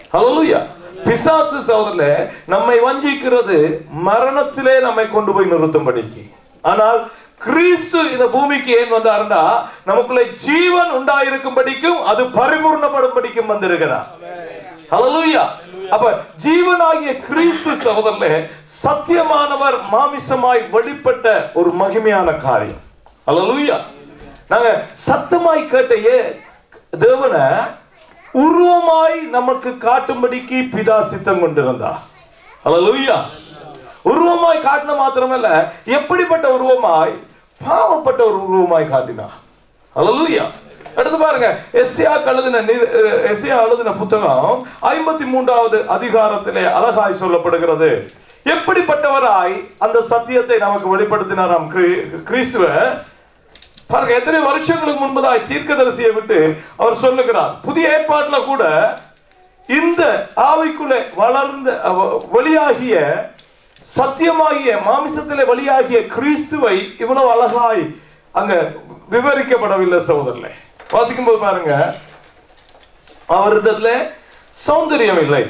ஹalleluya பிசாசு சோதரில் நம்மை வஞ்சிக்கிறது மரணத்திலே நம்மை கொண்டு போய் நிறுத்தும்படிக்கு ஆனால் கிறிஸ்து இந்த பூமிக்கு ஏன் வந்தாருன்னா நமக்குள்ள ஜீவன் உண்டாயிருக்கும்படிக்கும் அது பரிபூர்ணப்படும்படிக்கும் வந்திருக்கிறார் ஹalleluya அப்ப ஜீவனாகிய கிறிஸ்து சகோதரர்களே சத்தியமானவர் மாமிசமாய் வெளிப்பட்ட ஒரு மகிமையான காரியம் ஹalleluya நாங்க சத்தமாய் கேட்டையே தேவனை உருவமாய் நமக்கு காட்டும்படிக்கு பிதா சித்தம் கொண்டிருந்தார் ஹalleluya உருவமாய் காட்டின மாத்திரமல்ல எப்படிப்பட்ட உருவமாய் பாவப்பட்ட ஒரு உருவமாய் காட்டினார் ஹalleluya அடுத்து பாருங்க எஸ்யா எழுதின எஸ்யா எழுதின புத்தகம் ஐம்பத்தி மூன்றாவது அதிகாரத்திலே அழகாய் சொல்லப்படுகிறது எப்படிப்பட்டவராய் அந்த சத்தியத்தை நமக்கு வெளிப்படுத்தினாராம் கிரி- கிறிஸ்துவ பாருங்க எத்தனை வருஷங்களுக்கு முன்பதாய் தீர்க்கதரிசியை விட்டு அவர் சொல்லுகிறார் புதிய ஏற்பாட்டுல கூட இந்த ஆவிக்குள்ளே வளர்ந்த அவ- வெளியாகிய சத்தியமாகிய மாமிசத்திலே வெளியாகிய கிறிஸ்துவை இவ்வளவு அழகாய் அங்க விவரிக்கப்படவில்லை சகோதரர்களே வாசிக்கும் போது பாருங்க அவரிடத்துல சௌந்தரியம் இல்லை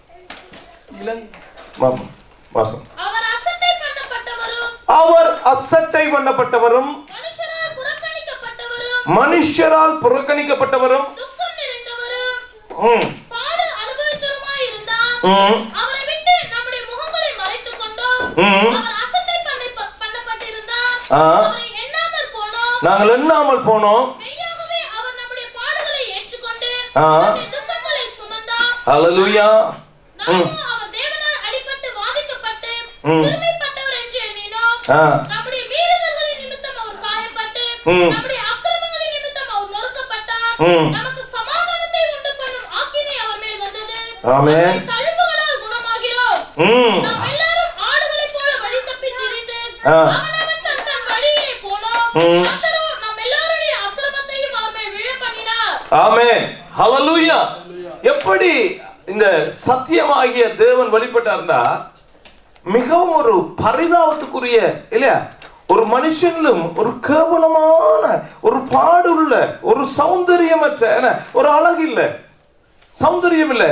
ஆமா, வாசம். அவர் அசட்டை பண்ணப்பட்டவரும் அவர் அசட்டை பண்ணப்பட்டவரும் மனுஷரால் புறக்கணிக்கப்பட்டவரும் மனுஷரால் புறக்கணிக்கப்பட்டவரும் துக்கம் நிறைந்தவரும் ம், பாடு அனுபவித்தவருமாய் இருந்தார் ம், அவரை விட்டு நம்முடைய முகங்களை மறைத்துக் கொண்டோம் ம். அவர் அசட்டை பண்ண- பண்ணப்பட்டிருந்தார் ஆ. அவரை எண்ணாமல் போனோம் நாங்கள் எண்ணாமல் போனோம் மெய்யாகவே அவர் நம்முடைய பாடுகளை ஏற்றுக்கொண்டு ஆ. நம்முடைய துக்கங்களை சுமந்தார் ஹalleluya நாமும் அவர் தேவனால் அடிபட்டு வாதிக்கப்பட்டு ம். சிறுமைப்பட்டவர் என்று எண்ணினோம் ஆ. நம்முடைய மீறுதல்களின் நிமித்தம் அவர் காயப்பட்டு ம். நம்முடைய அக்கிரமங்களின் நிமித்தம் அவர் நொறுக்கப்பட்டார் ம். நமக்கு சமாதானத்தை உண்டு பண்ணும் ஆக்கினை அவர் மேல் வந்தது ஆமென். நம்முடைய தழும்புகளால் குணமாகிறோம் ம் நாம் எல்லாரும் ஆடுகளைப் போல வழி தப்பி திரிந்து ஆ. அவனவன் தன் தன் வழியிலே போனோம் ம். கர்த்தரோ நம் எல்லாருடைய அக்கிரமத்தையும் அவர் மேல் விழ பண்ணினார் ஆமென் ஹalleluya எப்படி இந்த சத்தியமாகிய தேவன் வெளிப்பட்டார்னா மிகவும் ஒரு பரிதாபத்துக்குரிய இல்லையா ஒரு மனுஷனிலும் ஒரு கேவலமான ஒரு பாடுள்ள ஒரு சௌந்தரியமற்ற என்ன, ஒரு அழகு இல்ல சௌந்தரியம் இல்ல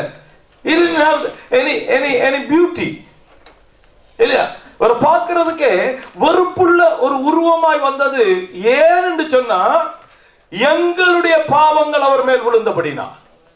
எனி எனி எனி பியூட்டி இல்லையா ஒரு பார்க்கிறதுக்கே வெறுப்புள்ள ஒரு உருவமாய் வந்தது ஏன் என்று சொன்னா எங்களுடைய பாவங்கள் அவர் மேல் விழுந்தபடினா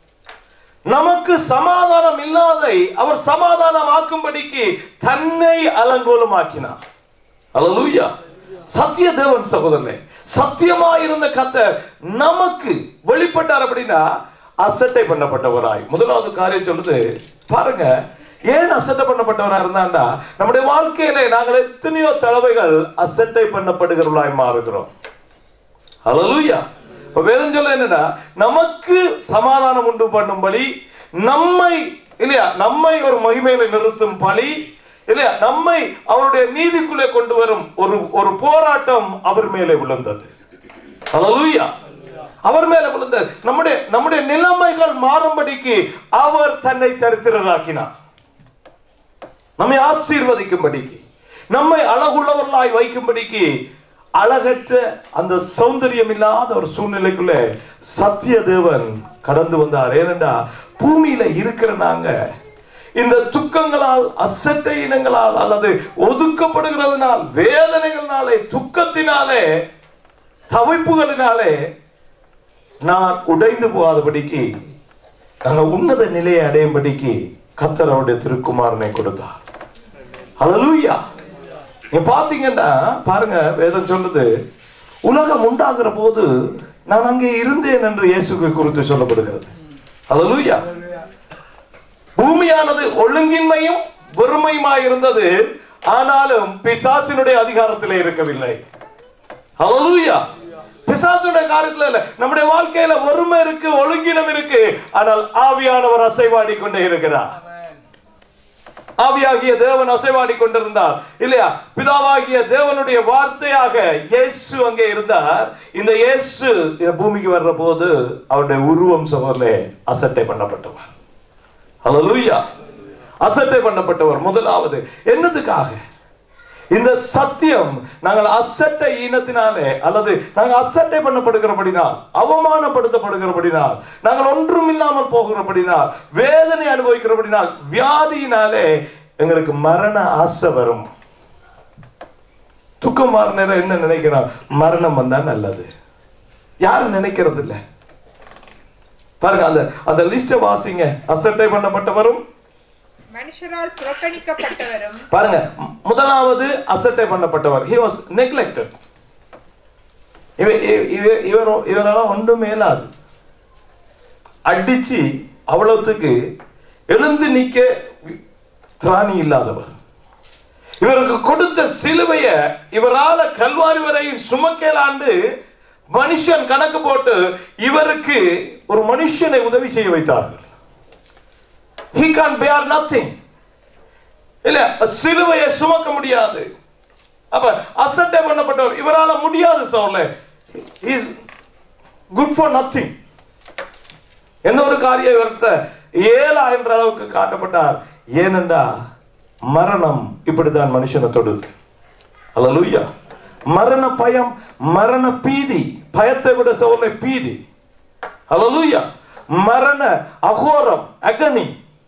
நமக்கு சமாதானம் இல்லாதை அவர் சமாதானம் ஆக்கும்படிக்கு தன்னை அலங்கோலமாக்கினார் அல்லேலூயா சத்திய தேவன் சகோதரனே சத்தியமாயிருந்த கத்தர் நமக்கு வெளிப்பட்டார் அப்படின்னா அசட்டை பண்ணப்பட்டவராய் முதலாவது காரியம் சொல்லுது பாருங்க ஏன் அசட்டை பண்ணப்பட்டவராய் இருந்தாண்டா நம்முடைய வாழ்க்கையில நாங்கள் எத்தனையோ தடவைகள் அசட்டை பண்ணப்படுகிறவர்களாய் மாறுகிறோம் ஹalleluya இப்ப வேதம் சொல்ல என்னன்னா நமக்கு சமாதானம் உண்டு பண்ணும்படி நம்மை இல்லையா நம்மை ஒரு மகிமையில நிறுத்தும் பலி இல்லையா நம்மை அவருடைய நீதிக்குள்ளே கொண்டு வரும் ஒரு ஒரு போராட்டம் அவர் மேலே விழுந்தது ஹalleluya அவர் மேல விழுந்தது நம்முடைய நம்முடைய நிலைமைகள் மாறும்படிக்கு அவர் தன்னை தரித்திரராக்கினார் நம்மை ஆசீர்வதிக்கும்படிக்கு நம்மை அழகுள்ளவர்களாய் வைக்கும்படிக்கு அழகற்ற அந்த சௌந்தரியம் இல்லாத ஒரு சூழ்நிலைக்குள்ளே சத்திய தேவன் கடந்து வந்தார் ஏனென்றா பூமியில இருக்கிற நாங்க இந்த துக்கங்களால் அசட்டை இனங்களால் அல்லது ஒதுக்கப்படுகிறதுனால் வேதனைகளினாலே துக்கத்தினாலே தவிப்புகளினாலே நான் உடைந்து போகாதபடிக்கு நாங்க உன்னத நிலையை அடையும்படிக்கு கத்தர் அவருடைய திருக்குமாரனை கொடுத்தார் ஹalleluya நீங்க பாத்தீங்கன்னா பாருங்க வேதம் சொல்லுது உலகம் உண்டாகிற போது நான் அங்கே இருந்தேன் என்று இயேசுவை குறித்து சொல்லப்படுகிறது ஹalleluya பூமியானது ஒழுங்கின்மையும் வெறுமையுமாய் இருந்தது ஆனாலும் பிசாசினுடைய அதிகாரத்திலே இருக்கவில்லை ஹalleluya பிசாசுடைய காரியத்துல இல்ல நம்முடைய வாழ்க்கையில வறுமை இருக்கு ஒழுங்கினம் இருக்கு ஆனால் ஆவியானவர் அசைவாடி கொண்டே இருக்கிறார் ஆவியாகிய தேவன் அசைவாடி கொண்டிருந்தார் இல்லையா பிதாவாகிய தேவனுடைய வார்த்தையாக இயேசு அங்கே இருந்தார் இந்த இயேசு இந்த பூமிக்கு வர்ற போது அவருடைய உருவம் சவர்லே அசட்டை பண்ணப்பட்டவர் ஹalleluya அசட்டை பண்ணப்பட்டவர் முதலாவது என்னதுக்காக இந்த சத்தியம் நாங்கள் அசட்டை ஈனத்தினாலே அல்லது நாங்கள் அசட்டை பண்ணப்படுகிறபடினால் அவமானப்படுத்தப்படுகிறபடினால் நாங்கள் ஒன்றும் இல்லாமல் போகிறபடினால் வேதனை அனுபவிக்கிறபடினால் வியாதியினாலே எங்களுக்கு மரண ஆசை வரும் துக்கம் மாற நேரம் என்ன நினைக்கிறான் மரணம் வந்தா நல்லது யாரும் நினைக்கிறது இல்ல பாருங்க அந்த அந்த லிஸ்ட வாசிங்க அசட்டை பண்ணப்பட்டவரும் மனுஷரால் புறக்கணிக்கப்பட்டவரும் பாருங்க மு- முதலாவது அசட்டை பண்ணப்பட்டவர் he was neglected இவ இவ- இவ- இவர் இவரெல்லாம் ஒன்றும் மேலாது அடிச்சு அவ்வளவுக்கு எழுந்து நிக்க திராணி இல்லாதவர் இவருக்கு கொடுத்த சிலுவைய இவரால கல்வாரி வரையில் சுமக்கலாண்டு மனுஷன் கணக்கு போட்டு இவருக்கு ஒரு மனுஷனை உதவி செய்ய வைத்தார்கள் he can't bear nothing இல்ல சிலுவையை சுமக்க முடியாது அப்ப அசட்டை பண்ணப்பட்டவர் இவரால முடியாது Saul is good for nothing எந்த ஒரு காரியம் இவர்கிட்ட ஏலா என்ற அளவுக்கு காட்டப்பட்டார் ஏனென்றா மரணம் இப்படித்தான் மனுஷனை தொடுது அல்லேலூயா மரண பயம் மரண பீதி பயத்தை விட சவுல பீதி அல்லேலூயா மரண அகோரம் அகனி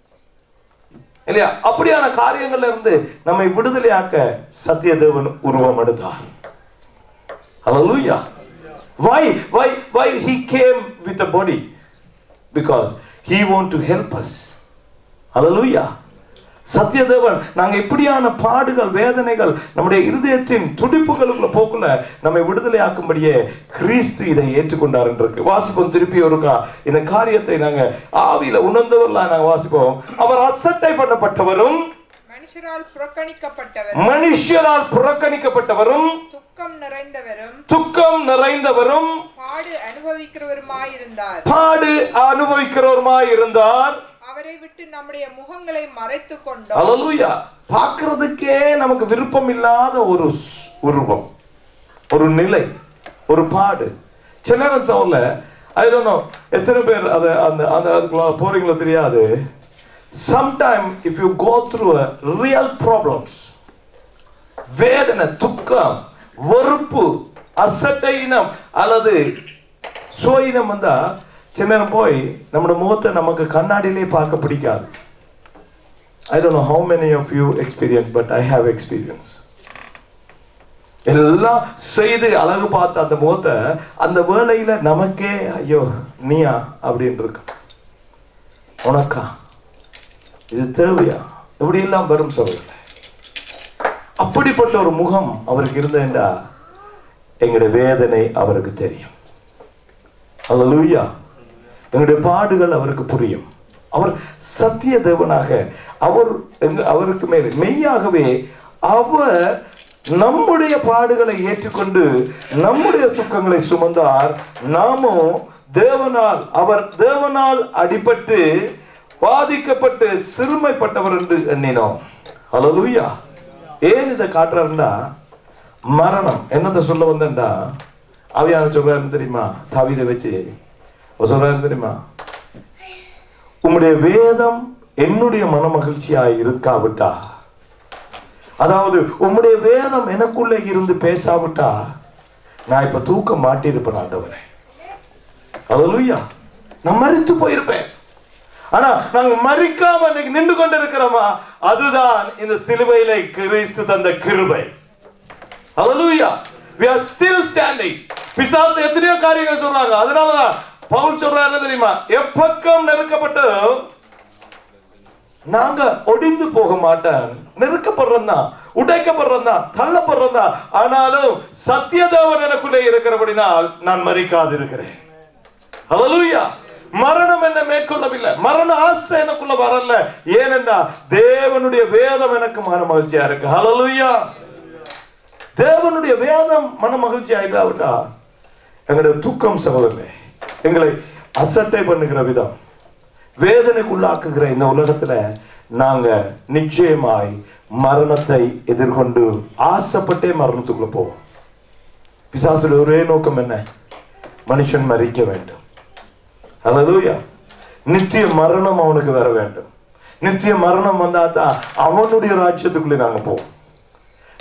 இல்லையா அப்படியான காரியங்கள்ல இருந்து நம்மை விடுதலையாக்க சத்தியதேவன் உருவம் எடுத்தார் Hallelujah. Why, why, why he came with a body? Because he want to help us. Hallelujah. சத்தியதேவன் நாங்க இப்படியான பாடுகள் வேதனைகள் நம்முடைய இருதயத்தின் துடிப்புகளுக்குள்ள போக்குல நம்மை விடுதலையாக்கும்படியே கிறிஸ்து இதை ஏற்றுக்கொண்டார் என்று வாசிப்போம் திருப்பி ஒருக்கா இந்த காரியத்தை நாங்க ஆவியில உணர்ந்தவர்களா நாங்க வாசிப்போம் அவர் அசட்டை பண்ணப்பட்டவரும் மனுஷரால் புறக்கணிக்கப்பட்டவரும் மனுஷரால் புறக்கணிக்கப்பட்டவரும் துக்கம் நிறைந்தவரும் துக்கம் நிறைந்தவரும் பாடு அனுபவிக்கிறவருமாயிருந்தார் பாடு அனுபவிக்கிறவருமாய் இருந்தார் அவரை விட்டு நம்முடைய முகங்களை மறைத்துக் கொண்டோம் அல்லேலூயா பார்க்கிறதுக்கே நமக்கு விருப்பம் இல்லாத ஒரு ஸ்- உருவம் ஒரு நிலை ஒரு பாடு சில நேரம் சவுல ஐ டோன்ட் நோ எத்தனை பேர் அது அந்த அந்த அதுக்குள்ள போறீங்களோ தெரியாது sometime if you go through real problems வேதனை துக்கம் வெறுப்பு அசட்டை இனம் அல்லது சோயினம் வந்தா சில நேரம் போய் நம்மளோட முகத்தை நமக்கு கண்ணாடியிலே பார்க்க பிடிக்காது I don't know how many of you experience, but I have experience. எல்லாம் செய்து அழகு பார்த்த அந்த முகத்தை அந்த வேளையில நமக்கே ஐயோ நீயா அப்படின்னு இருக்கு உனக்கா இது தேவையா இப்படி எல்லாம் வரும் சொல்லல அப்படிப்பட்ட ஒரு முகம் அவருக்கு இருந்தேன்டா எங்களுடைய வேதனை அவருக்கு தெரியும் அல்லேலூயா எங்களுடைய பாடுகள் அவருக்கு புரியும் அவர் சத்திய தேவனாக அவர் எங்க- அவருக்கு மேல் மெய்யாகவே அவர் நம்முடைய பாடுகளை ஏற்றுக்கொண்டு நம்முடைய துக்கங்களை சுமந்தார் நாமும் தேவனால் அவர் தேவனால் அடிபட்டு பாதிக்கப்பட்டு சிறுமைப்பட்டவர் என்று எண்ணினோம் அல்லேலூயா ஏன் இதை காட்டுறாருன்னா மரணம் என்னத்தை சொல்ல வந்தேன்டா அவையான சொல்றாரு தெரியுமா தாவீதை வச்சு அவர் சொல்றாரு தெரியுமா உம்முடைய வேதம் என்னுடைய மன மகிழ்ச்சியாய் இருக்காவிட்டா அதாவது உம்முடைய வேதம் எனக்குள்ள இருந்து பேசாவிட்டா நான் இப்ப தூக்க மாட்டிருப்பேன் ஆண்டவரே அல்லேலூயா நான் மறித்து போயிருப்பேன் ஆனா நாங்க மறிக்காம இன்னைக்கு நின்று கொண்டு இருக்கிறோமா அதுதான் இந்த சிலுவையில கிறிஸ்து தந்த கிருபை Hallelujah. We are still standing. பிசாசு எத்தனையோ காரியங்கள் சொல்றாங்க அதனாலதான் பவுல் சொல்றாரு என்ன தெரியுமா எப்பக்கம் நெருக்கப்பட்டு நாங்க ஒடிந்து போக மாட்டேன் நெருக்கப்படுறோம் தான் உடைக்கப்படுறோம் தான் தள்ளப்படுறோம் தான் ஆனாலும் சத்தியதேவன் எனக்குள்ளே இருக்கிறபடினால் நான் மறிக்காது இருக்கிறேன் Hallelujah. மரணம் என்ன மேற்கொள்ளவில்லை மரண ஆசை எனக்குள்ள வரல ஏனென்றா தேவனுடைய வேதம் எனக்கு மன மகிழ்ச்சியா இருக்கு Hallelujah. தேவனுடைய வேதம் மன மகிழ்ச்சி ஆயிட்டாவிட்டா எங்களுடைய துக்கம் சகோதரர்களே எங்களை அசட்டை பண்ணுகிற விதம் வேதனைக்குள்ளாக்குகிற இந்த உலகத்துல நாங்க நிச்சயமாய் மரணத்தை எதிர்கொண்டு ஆசைப்பட்டே மரணத்துக்குள்ள போவோம் பிசாசுடைய ஒரே நோக்கம் என்ன மனுஷன் மறிக்க வேண்டும் அல்லேலூயா நித்திய மரணம் அவனுக்கு வர வேண்டும் நித்திய மரணம் வந்தா தான் அவனுடைய ராஜ்யத்துக்குள்ளே நாங்க போவோம்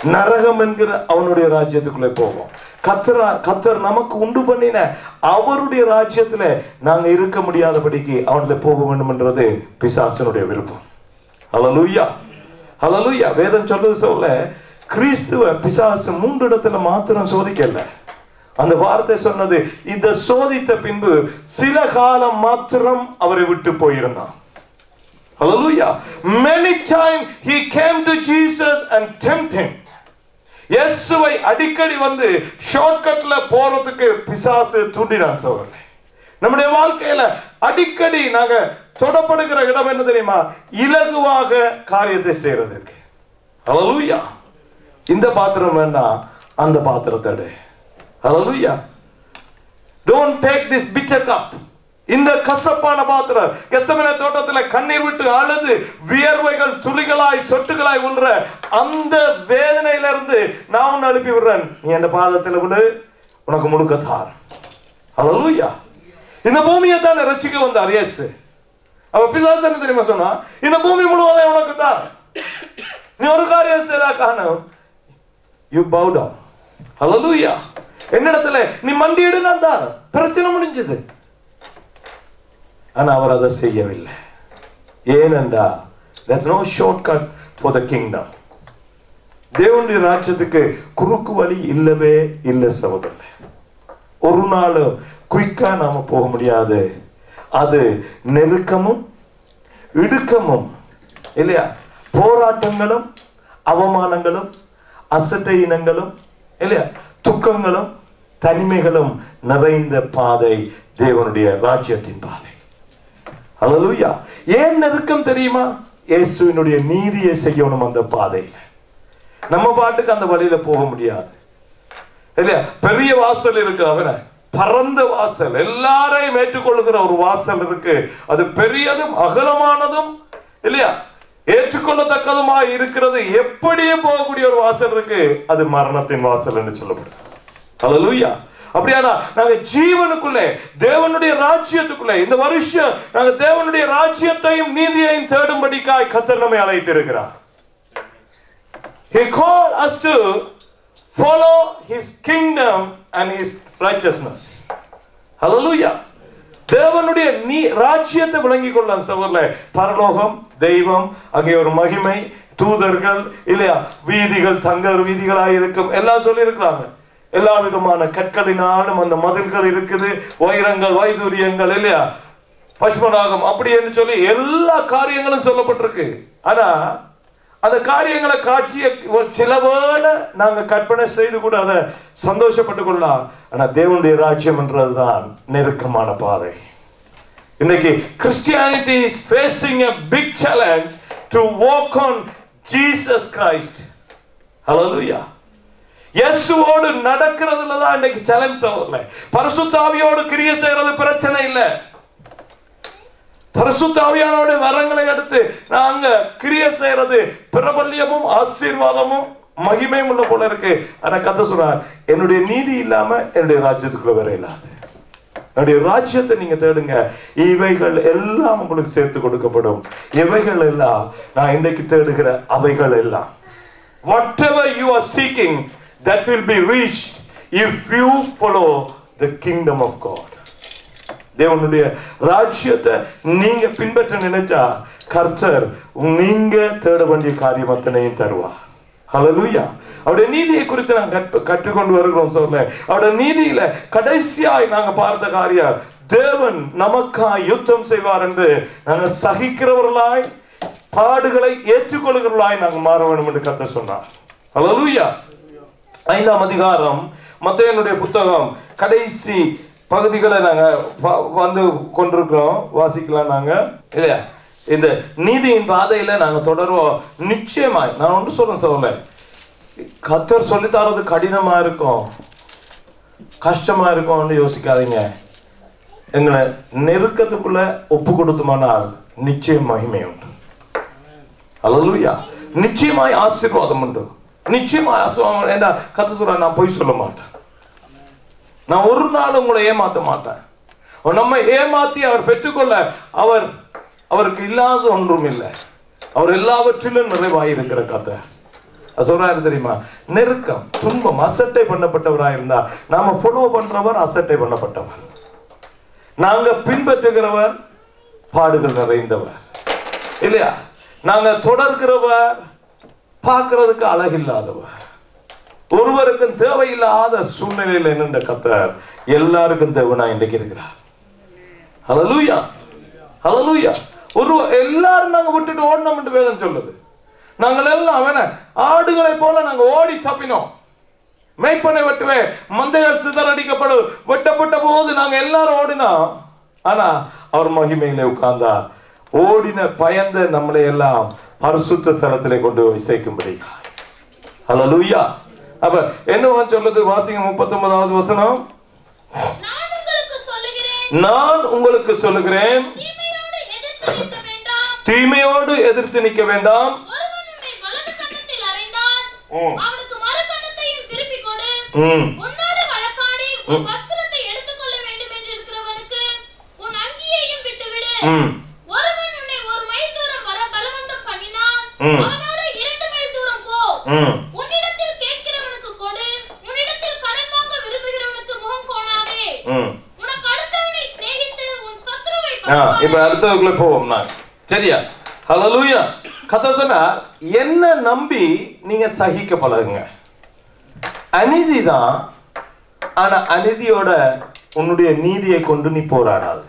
நரகம் என்கிற அவனுடைய ராஜ்யத்துக்குள்ளே போவோம் கத்தரா கத்தர் நமக்கு உண்டு பண்ணின அவருடைய ராஜ்யத்துல நாங்க இருக்க முடியாதபடிக்கு அவன்ல போக வேண்டும் என்றது பிசாசனுடைய விருப்பம் ஹalleluya ஹalleluya வேதம் சொல்றது சொல்ல கிறிஸ்துவ பிசாசு மூன்று இடத்துல மாத்திரம் சோதிக்கல அந்த வார்த்தை சொன்னது இந்த சோதித்த பின்பு சில காலம் மாத்திரம் அவரை விட்டு போயிருந்தான் Hallelujah. Many times he came to Jesus and tempted him. இயேசுவை அடிக்கடி வந்து ஷார்ட்கட்ல போறதுக்கு பிசாசு தூண்டினான் சோழர்களே நம்முடைய வாழ்க்கையில அடிக்கடி நாங்க தொடப்படுகிற இடம் என்ன தெரியுமா இலகுவாக காரியத்தை செய்யறதுக்கு Hallelujah. இந்த பாத்திரம் வேண்டாம் அந்த பாத்திரத்தை எடு. Hallelujah. Don't take this bitter cup. இந்த கசப்பான பாத்திரம் கெஸ்தமன தோட்டத்துல கண்ணீர் விட்டு அழுது வியர்வைகள் துளிகளாய் சொட்டுகளாய் உள்ற அந்த வேதனையில இருந்து நான் உன்னை அனுப்பி விடுறேன் நீ அந்த பாதத்துல விடு உனக்கு முழுக்கத்தார் ஹalleluya இந்த பூமியை தான் ரசிக்க வந்தார் இயேசு அவ பிசாசு என்ன தெரியுமா சொன்னா இந்த பூமி முழுவதும் உனக்கு தான் நீ ஒரு காரியம் செய்தா காணும் யூ பவு டவுன் ஹalleluya என்னிடத்துல நீ மண்டியிடு நான் தான் பிரச்சனை முடிஞ்சது ஆனா அவர் அதை செய்யவில்லை ஏனென்றா there's no shortcut for the kingdom தேவனுடைய ராஜ்யத்துக்கு குறுக்கு வழி இல்லவே இல்லை சகோதரர்களே ஒரு நாள் குயிக்கா நாம போக முடியாது அது நெருக்கமும் இடுக்கமும் இல்லையா போராட்டங்களும் அவமானங்களும் அசட்டை இனங்களும் இல்லையா துக்கங்களும் தனிமைகளும் நிறைந்த பாதை தேவனுடைய ராஜ்யத்தின் பாதை ஹalleluya ஏன் நெருக்கம் தெரியுமா இயேசுவினுடைய நீதியை செய்யணும் அந்த பாதையில நம்ம பாட்டுக்கு அந்த வழியில போக முடியாது இல்லையா பெரிய வாசல் இருக்கு அவன பரந்த வாசல் எல்லாரையும் ஏற்றுக்கொள்ளுகிற ஒரு வாசல் இருக்கு அது பெரியதும் அகலமானதும் இல்லையா ஏற்றுக்கொள்ளத்தக்கதுமா இருக்கிறது எப்படியே போகக்கூடிய ஒரு வாசல் இருக்கு அது மரணத்தின் வாசல் என்று சொல்லப்படுது ஹalleluya அப்படியானா நாங்க ஜீவனுக்குள்ளே தேவனுடைய ராஜ்யத்துக்குள்ளே இந்த வருஷம் நாங்க தேவனுடைய ராஜ்யத்தையும் நீதியையும் தேடும்படிக்காய் கத்தர் நம்மை அழைத்திருக்கிறார் He called us to follow his kingdom and his righteousness. Hallelujah. தேவனுடைய நீ ராஜ்யத்தை விளங்கிக் கொள்ள சகோதர பரலோகம் தெய்வம் அங்கே ஒரு மகிமை தூதர்கள் இல்லையா வீதிகள் தங்க வீதிகளாய் இருக்கும் எல்லாம் சொல்லி இருக்கிறாங்க எல்லா விதமான கற்களினாலும் அந்த மதில்கள் இருக்குது வைரங்கள் வைதூரியங்கள் இல்லையா பசுமராகம் அப்படி என்று சொல்லி எல்லா காரியங்களும் சொல்லப்பட்டிருக்கு ஆனா அந்த காரியங்களை காட்சிய சில வேளை நாங்க கற்பனை செய்து கூட அதை சந்தோஷப்பட்டு கொள்ளலாம் ஆனா தேவனுடைய ராஜ்யம் என்றதுதான் நெருக்கமான பாதை இன்னைக்கு Christianity is facing a big challenge to walk on Jesus Christ hallelujah இயேசுவோடு நடக்கிறதுல தான் இன்னைக்கு சேலஞ்ச் வரல பரிசுத்தாவியோடு கிரியை செய்யறது பிரச்சனை இல்லை பரிசுத்தாவியானோட வரங்களை எடுத்து நாங்க கிரியை செய்யறது பிரபல்யமும் ஆசீர்வாதமும் மகிமையும் உள்ள போல இருக்கு ஆனா கத்த சொல்றார் என்னுடைய நீதி இல்லாம என்னுடைய ராஜ்யத்துக்குள்ள வர இல்லாது என்னுடைய ராஜ்யத்தை நீங்க தேடுங்க இவைகள் எல்லாம் உங்களுக்கு சேர்த்து கொடுக்கப்படும் இவைகள் எல்லாம் நான் இன்றைக்கு தேடுகிற அவைகள் எல்லாம் whatever you are seeking that will be reached if you follow the kingdom of God தேவனுடைய ராஜ்யத்தை நீங்க பின்பற்ற நினைச்சா கர்த்தர் நீங்க தேட வேண்டிய காரியம் அத்தனையும் தருவார் ஹalleluya அவருடைய நீதியை குறித்து நாங்க கற்று- கற்றுக்கொண்டு வருகிறோம் சொல்ல அவருடைய நீதியில கடைசியாய் நாங்க பார்த்த காரியம் தேவன் நமக்காய் யுத்தம் செய்வார் என்று நாங்க சகிக்கிறவர்களாய் பாடுகளை ஏற்றுக்கொள்கிறவர்களாய் நாங்க மாற வேண்டும் என்று கர்த்தர் சொன்னார் ஹalleluya ஐந்தாம் அதிகாரம் மத்தேயனுடைய புத்தகம் கடைசி பகுதிகளை நாங்க வ- வந்து கொண்டிருக்கிறோம் வாசிக்கலாம் நாங்க இல்லையா இந்த நீதியின் பாதையில நாங்க தொடர்வோம் நிச்சயமாய் நான் ஒன்று சொல்றேன் சொல்ல கத்தர் சொல்லி தரது கடினமா இருக்கும் கஷ்டமா இருக்கும்னு யோசிக்காதீங்க எங்களை நெருக்கத்துக்குள்ள ஒப்பு கொடுத்தோமானால் நிச்சயம் மகிமை உண்டு அல்லேலூயா நிச்சயமாய் ஆசீர்வாதம் உண்டு நிச்சயமாய் ஆசீர்வாதம் ஏண்டா கத்த சொல்ற நான் பொய் சொல்ல மாட்டேன் நான் ஒரு நாள் உங்களை ஏமாத்த மாட்டேன் அவர் நம்மை ஏமாத்தி அவர் பெற்றுக்கொள்ள அவர் அவருக்கு இல்லாத ஒன்றும் இல்லை அவர் எல்லாவற்றிலும் நிறைவாயிருக்கிற கதை அது சொல்றாரு தெரியுமா நெருக்கம் துன்பம் அசட்டை பண்ணப்பட்டவராக இருந்தா நாம ஃபாலோ பண்றவர் அசட்டை பண்ணப்பட்டவர் நாங்க பின்பற்றுகிறவர் பாடுகள் நிறைந்தவர் இல்லையா நாங்க தொடர்கிறவர் பார்க்கிறதுக்கு அழகில்லாதவர் ஒருவருக்கும் தேவையில்லாத சூழ்நிலையில் நின்ற கத்தர் எல்லாருக்கும் தேவனா இன்றைக்கு இருக்கிறார் ஹalleluya ஹalleluya ஒரு எல்லாரும் நாங்க விட்டுட்டு ஓடணும் வேதம் சொல்லுது நாங்கள் எல்லாம் அவன ஆடுகளை போல நாங்க ஓடி தப்பினோம் மேய்ப்பனை வெட்டுவே மந்தைகள் சிதறடிக்கப்படும் வெட்டப்பட்ட போது நாங்க எல்லாரும் ஓடினோம் ஆனா அவர் மகிமையிலே உட்கார்ந்தா ஓடின பயந்த நம்மளை எல்லாம் பரிசுத்த ஸ்தலத்திலே கொண்டு போய் சேர்க்கும்படி ஹalleluya அப்ப என்ன சொல்லுது வாசிங்க முப்பத்தொன்பதாவது வசனம் நான் உங்களுக்கு சொல்லுகிறேன் நான் உங்களுக்கு சொல்லுகிறேன் தீமையோடு எதிர்த்து நிற்க வேண்டாம் தீமையோடு எதிர்த்து நிற்க வேண்டாம் ஒருவன் உன்னை வலது கன்னத்தில் அறைந்தான் ம். அவனுக்கு மறு கன்னத்தையும் திருப்பிக் கொடு ம், உன்னோடு வழக்காடி உன் வஸ்திரத்தை எடுத்துக்கொள்ள வேண்டும் என்று இருக்கிறவனுக்கு உன் அங்கியையும் விட்டுவிடு ம், ஒருவன் உன்னை ஒரு மைல் தூரம் வர பலவந்தம் பண்ணினான் ம். அவனோடு இரண்டு மைல் தூரம் போ ம். உன்னிடத்தில் கேட்கிறவனுக்கு கொடு உன்னிடத்தில் கடன் வாங்க விரும்புகிறவனுக்கு முகம் கோணாதே ம். உனக்கு அடுத்தவனை சிநேகித்து உன் சத்ருவை ஆ, இப்ப பகைப்பாய். அடுத்ததுக்குள்ள போவோம் நான் சரியா ஹalleluya கதை சொன்னா என்ன நம்பி நீங்க சகிக்க பழகுங்க அநீதி தான் ஆனா அநீதியோட உன்னுடைய நீதியை கொண்டு நீ போராடாது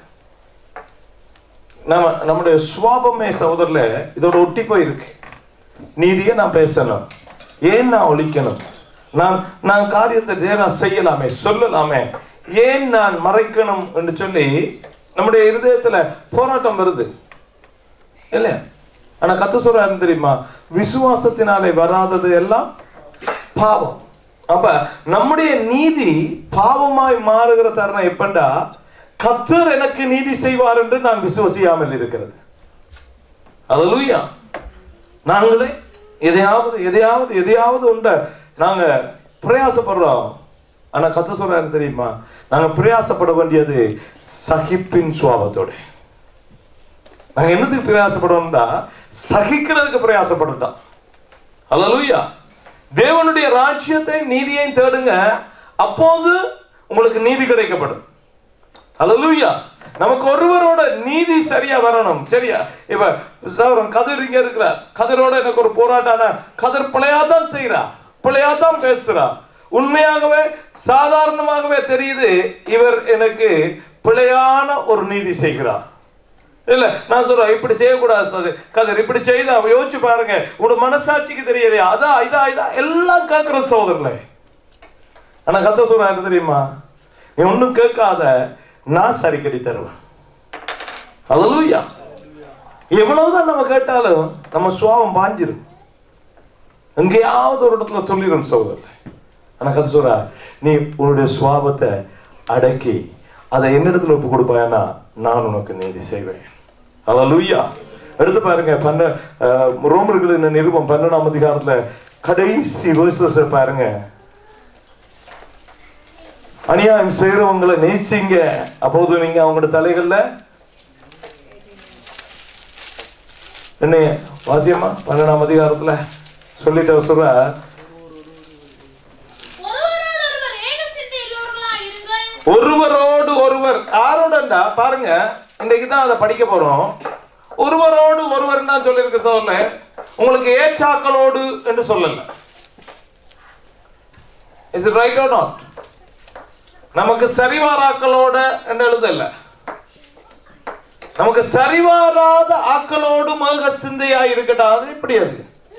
நம்ம நம்முடைய சுவாபமே சகோதரர்ல இதோட ஒட்டி போயிருக்கு நீதியை நான் பேசணும் ஏன் நான் ஒழிக்கணும் நான் நான் காரியத்தை நேரா செய்யலாமே சொல்லலாமே ஏன் நான் மறைக்கணும் என்று சொல்லி நம்முடைய இருதயத்துல போராட்டம் வருது இல்லையா ஆனா கத்த சொல்றாரு தெரியுமா விசுவாசத்தினாலே வராதது எல்லாம் பாவம் அப்ப நம்முடைய நீதி பாவமாய் மாறுகிற தருணம் எப்பண்டா கத்தர் எனக்கு நீதி செய்வார் என்று நான் விசுவசியாமல் இருக்கிறது அல்லேலூயா நாங்களே எதையாவது எதையாவது எதையாவது உண்ட நாங்க பிரயாசப்படுறோம் ஆனா கத்த சொல்றாரு தெரியுமா நாங்க பிரயாசப்பட வேண்டியது சகிப்பின் சுவாபத்தோட நாங்க என்னத்துக்கு பிரயாசப்படுவோம்னா சகிக்கிறதுக்கு பிரயாசப்பட்டுட்டோம் அல்லேலூயா தேவனுடைய ராஜ்யத்தை நீதியையும் தேடுங்க அப்போது உங்களுக்கு நீதி கிடைக்கப்படும் அல்லேலூயா நமக்கு ஒருவரோட நீதி சரியா வரணும் சரியா இப்ப சௌரன் கதிர் இங்க இருக்கிறார் கதிரோட எனக்கு ஒரு போராட்டான கதிர் பிழையாதான் செய்யறா பிழையாதான் பேசுறா உண்மையாகவே சாதாரணமாகவே தெரியுது இவர் எனக்கு பிழையான ஒரு நீதி செய்கிறார் இல்ல நான் சொல்றேன் இப்படி செய்யக்கூடாது சது- கதிர் இப்படி செய்தா யோசிச்சு பாருங்க உங்க மனசாட்சிக்கு தெரியலையா அதான் இதா இதா எல்லாம் கேட்கிற சோதரல ஆனா கத்த சொல்றாரு தெரியுமா நீ ஒண்ணும் கேட்காத நான் சரி கட்டி தருவேன் அல்லேலூயா எவ்வளவுதான் நம்ம கேட்டாலும் நம்ம சுவாபம் பாஞ்சிரும் எங்கேயாவது ஒரு இடத்துல சொல்லிடும் சகோதரர் ஆனா கத்த சொல்றா நீ உன்னுடைய சுவாபத்தை அடக்கி அதை என்னிடத்துல ஒப்பு கொடுப்பாயனா நான் உனக்கு நீதி செய்வேன் அல்லேலூயா எடுத்து பாருங்க பன்ன அஹ், ரோமர்களின் நிருபம் பன்னெண்டாம் அதிகாரத்துல கடைசி verses பாருங்க அநியாயம் செய்யறவங்களை நேசிங்க அப்போது நீங்க அவங்களோட தலைகள்ல என்ன வாசியம்மா பன்னெண்டாம் அதிகாரத்துல சொல்லிட்டு அவர் சொல்ற ஒருவரோடொருவர் ஏக சிந்தையுள்ளவர்களாய் இருங்கள் ஒருவரோடு ஒருவர் யாரோடண்டா பாருங்க இன்னைக்கு தான் அதை படிக்க போறோம் ஒருவரோடு ஒருவர் தான் சொல்லியிருக்க சொல்ல உங்களுக்கு ஏற்றாக்களோடு என்று சொல்லல is it right or not நமக்கு சரிவாராக்களோட என்று எழுதல நமக்கு சரிவாராத ஆக்களோடு மக சிந்தையா இருக்கட்டா அது எப்படி அது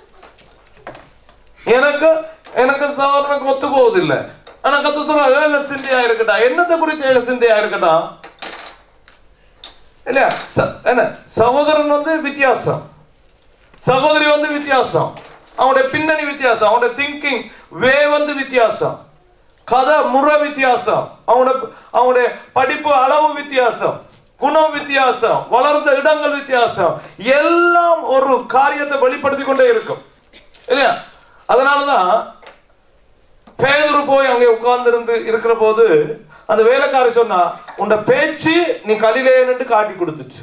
எனக்கு எனக்கு சாதாரணக்கு ஒத்து போவதில்லை ஆனா கத்து சொல்ற ஏக சிந்தையா இருக்கட்டா என்னத்தை குறித்து ஏக சிந்தையா இருக்கட்டா இல்லையா ச- என்ன சகோதரன் வந்து வித்தியாசம் சகோதரி வந்து வித்தியாசம் அவனுடைய பின்னணி வித்தியாசம் அவனுடைய திங்கிங் வே வந்து வித்தியாசம் கதை முறை வித்தியாசம் அவனுடைய அவனுடைய படிப்பு அளவு வித்தியாசம் குணம் வித்தியாசம் வளர்ந்த இடங்கள் வித்தியாசம் எல்லாம் ஒரு காரியத்தை வெளிப்படுத்தி கொண்டே இருக்கும் இல்லையா அதனாலதான் பேதுரு போய் அங்கே உட்கார்ந்திருந்து இருக்கிற போது அந்த வேலைக்காரி சொன்னா உன்ட பேச்சு நீ கலிலேயன்னு காட்டி கொடுத்துச்சு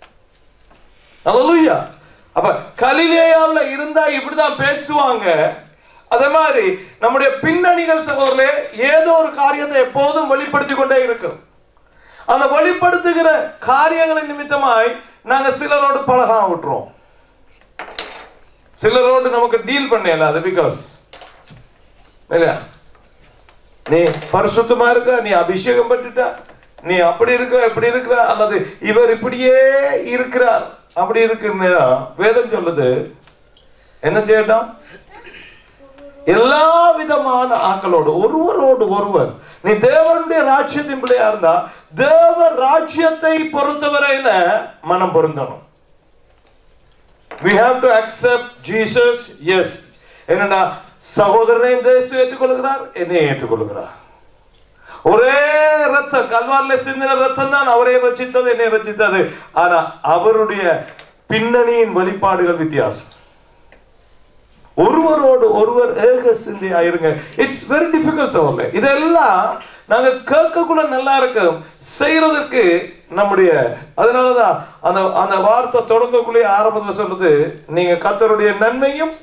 அல்லேலூயா அப்ப கலிலேயாவுல இருந்தா இப்படிதான் பேசுவாங்க அதே மாதிரி நம்முடைய பின்னணிகள் சகோதரே ஏதோ ஒரு காரியத்தை எப்போதும் வெளிப்படுத்திக் கொண்டே இருக்கும் அந்த வெளிப்படுத்துகிற காரியங்களின் நிமித்தமாய் நாங்க சிலரோடு பழகாம விட்டுறோம் சிலரோடு நமக்கு டீல் பண்ணல அது பிகாஸ் இல்லையா நீ பரிசுத்தமா இருக்க நீ அபிஷேகம் பண்ணிட்ட நீ அப்படி இருக்க இப்படி இருக்கிற அல்லது இவர் இப்படியே இருக்கிறார் அப்படி இருக்கிற வேதம் சொல்லுது என்ன செய்யட்டும் எல்லா விதமான ஆக்களோடு ஒருவரோடு ஒருவர் நீ தேவனுடைய ராஜ்யத்தின் பிள்ளையா இருந்தா தேவ ராஜ்யத்தை பொறுத்தவரையில மனம் பொருந்தணும் we have to accept jesus yes என்னடா சகோதரனை இந்த இயேசு ஏற்றுக்கொள்கிறார் என்னை ஏற்றுக்கொள்கிறார் ஒரே ரத்தம் கல்வாரில சிந்தின ரத்தம் தான் அவரை ரச்சித்தது என்னை ரச்சித்தது ஆனா அவருடைய பின்னணியின் வெளிப்பாடுகள் வித்தியாசம் ஒருவரோடு ஒருவர் ஏக சிந்தையா இருங்க இட்ஸ் வெரி டிஃபிகல்ட் சோர்ல இதெல்லாம் நாங்க கேட்கக்குள்ள நல்லா இருக்கும் செய்யறதுக்கு நம்முடைய அதனாலதான் அந்த அந்த வார்த்தை தொடங்கக்குள்ளே ஆரம்பத்தில் சொல்லுது நீங்க கத்தருடைய நன்மையும்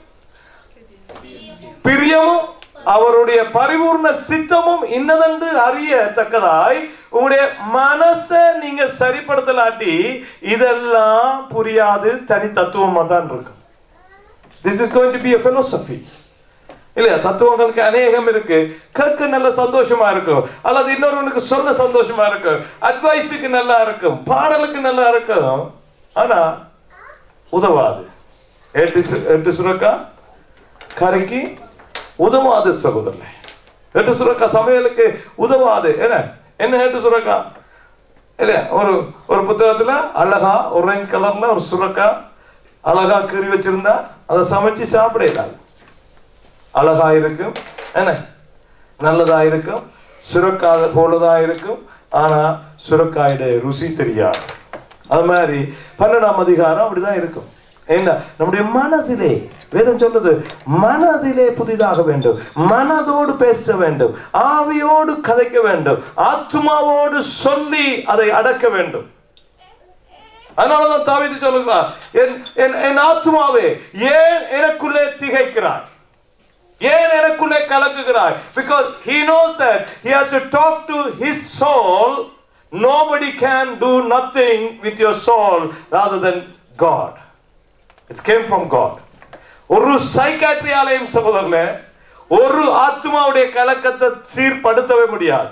பிரியமும் அவருடைய பரிபூர்ண சித்தமும் இன்னதென்று அறியத்தக்கதாய் உங்களுடைய மனசை நீங்க சரிப்படுத்தலாட்டி இதெல்லாம் புரியாது தனி தத்துவமா தான் இருக்கும் this is going to be a philosophy இல்லையா தத்துவங்களுக்கு அநேகம் இருக்கு கேட்க நல்ல சந்தோஷமா இருக்கும் அல்லது இன்னொருவனுக்கு சொல்ல சந்தோஷமா இருக்கும் அட்வைஸுக்கு நல்லா இருக்கும் பாடலுக்கு நல்லா இருக்கும் ஆனா உதவாது எட்டு சு- எட்டு சுரக்கா கரைக்கு உதவாது சகோதரர்களே எட்டு சுரக்கா சமையலுக்கு உதவாது என்ன என்ன எட்டு சுரக்கா இல்ல ஒரு ஒரு புத்தகத்துல அழகா ஒரேஞ்ச் கலர்ல ஒரு சுரக்கா அழகா கீறி வச்சிருந்தா அதை சமைச்சு சாப்பிடலாம் அழகா இருக்கும் என்ன நல்லதா இருக்கும் சுரக்காத போலதா இருக்கும் ஆனா சுரக்காயுடைய ருசி தெரியாது அது மாதிரி பன்னெண்டாம் அதிகாரம் அப்படிதான் இருக்கும் என்ன நம்முடைய மனதிலே வேதம் சொல்லுது மனதிலே புதிதாக வேண்டும் மனதோடு பேச வேண்டும் ஆவியோடு கதைக்க வேண்டும் ஆத்மாவோடு சொல்லி அதை அடக்க வேண்டும் அதனாலதான் தாவீது சொல்லுகிறார் என் என் என் ஆத்மாவே ஏன் எனக்குள்ளே திகைக்கிறாய் ஏன் எனக்குள்ளே கலக்குகிறாய் because he knows that he has to talk to his soul nobody can do nothing with your soul rather than god it came from god ஒரு சைக்காட்ரியாலயம் சகோதரர்களே ஒரு ஆத்மாவுடைய கலக்கத்தை சீர்படுத்தவே முடியாது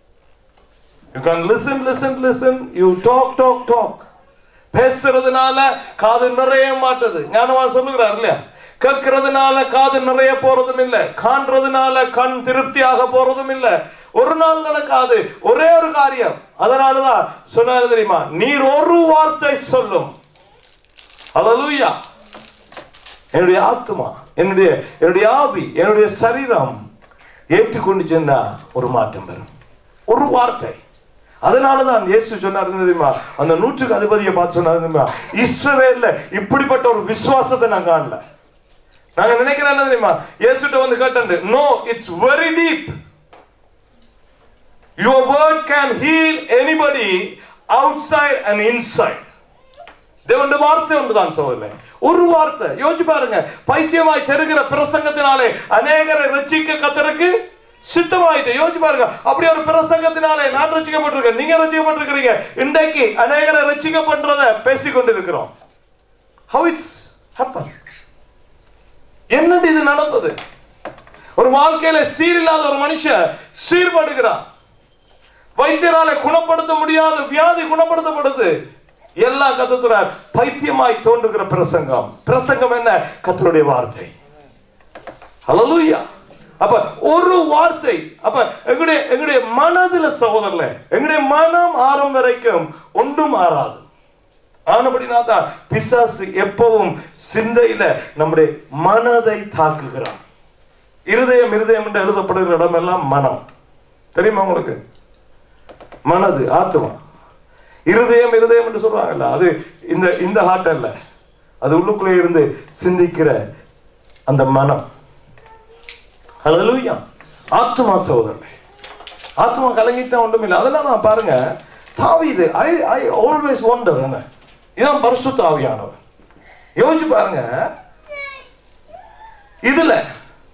you can listen listen listen you talk talk talk பேசுறதுனால காது நிறைய மாட்டுது ஞானவான் சொல்லுகிறார் இல்லையா கேட்கறதுனால காது நிறைய போறதும் இல்ல காண்றதுனால கண் திருப்தியாக போறதும் இல்ல ஒரு நாள் நடக்காது ஒரே ஒரு காரியம் அதனாலதான் சொன்னாரு தெரியுமா நீர் ஒரு வார்த்தை சொல்லும் ஹalleluya என்னுடைய ஆத்மா என்னுடைய என்னுடைய ஆவி என்னுடைய சரீரம் ஏற்றுக்கொண்டு சென்றா ஒரு மாற்றம் வரும் ஒரு வார்த்தை அதனாலதான் இயேசு சொன்னார் தெரியுமா அந்த நூற்றுக்கு அதிபதியை பார்த்து சொன்னார் தெரியுமா இஸ்ரவேல்ல இப்படிப்பட்ட ஒரு விசுவாசத்தை நான் காணல நாங்க நினைக்கிறேன் என்ன தெரியுமா இயேசுட்ட வந்து கேட்டேன் no it's very deep your word can heal anybody outside and inside தேவனுடைய வார்த்தை ஒன்றுதான் சோதனை ஒரு வார்த்தை யோசிச்சு பாருங்க பைத்தியமாய் தெருகிற பிரசங்கத்தினாலே அநேகரை ரட்சிக்க கத்தருக்கு சித்தமாயிட்டு யோசிச்சு பாருங்க அப்படி ஒரு பிரசங்கத்தினாலே நான் ரட்சிக்கப்பட்டிருக்கேன் நீங்க ரட்சிக்கப்பட்டிருக்கிறீங்க இன்றைக்கு அநேகரை ரட்சிக்கப்படுறத பேசிக் கொண்டிருக்கிறோம் ஹவ் இட்ஸ் ஹேப்பன் என்னடி இது நடந்தது ஒரு வாழ்க்கையில சீரில்லாத ஒரு மனுஷன் சீர்படுகிறான் வைத்தியரால குணப்படுத்த முடியாத வியாதி குணப்படுத்தப்படுது எல்லா கத்துறார் பைத்தியமாய் தோன்றுகிற பிரசங்கம் பிரசங்கம் என்ன கத்தருடைய வார்த்தை ஹalleluya அப்ப ஒரு வார்த்தை அப்ப எங்களுடைய எங்களுடைய மனதுல சகோதரர்களே எங்களுடைய மனம் ஆறும் வரைக்கும் ஒன்றும் மாறாது ஆனபடினா தான் பிசாசு எப்பவும் சிந்தையில நம்முடைய மனதை தாக்குகிறான் இருதயம் இருதயம் என்று எழுதப்படுகிற இடமெல்லாம் மனம் தெரியுமா உங்களுக்கு மனது ஆத்மா இருதயம் இருதயம் என்று சொல்றாங்கல்ல அது இந்த இந்த ஹார்ட் அல்ல அது உள்ளுக்குள்ளே இருந்து சிந்திக்கிற அந்த மனம் ஹalleluya ஆத்மா சகோதரர்களே ஆத்மா கலங்கிட்டா ஒன்றும் இல்லை அதெல்லாம் நான் பாருங்க தாவீது ஐ ஐ ஆல்வேஸ் ஒண்டர் என்ன இதான் பரிசுத்த ஆவியானவர் யோசிச்சு பாருங்க இதுல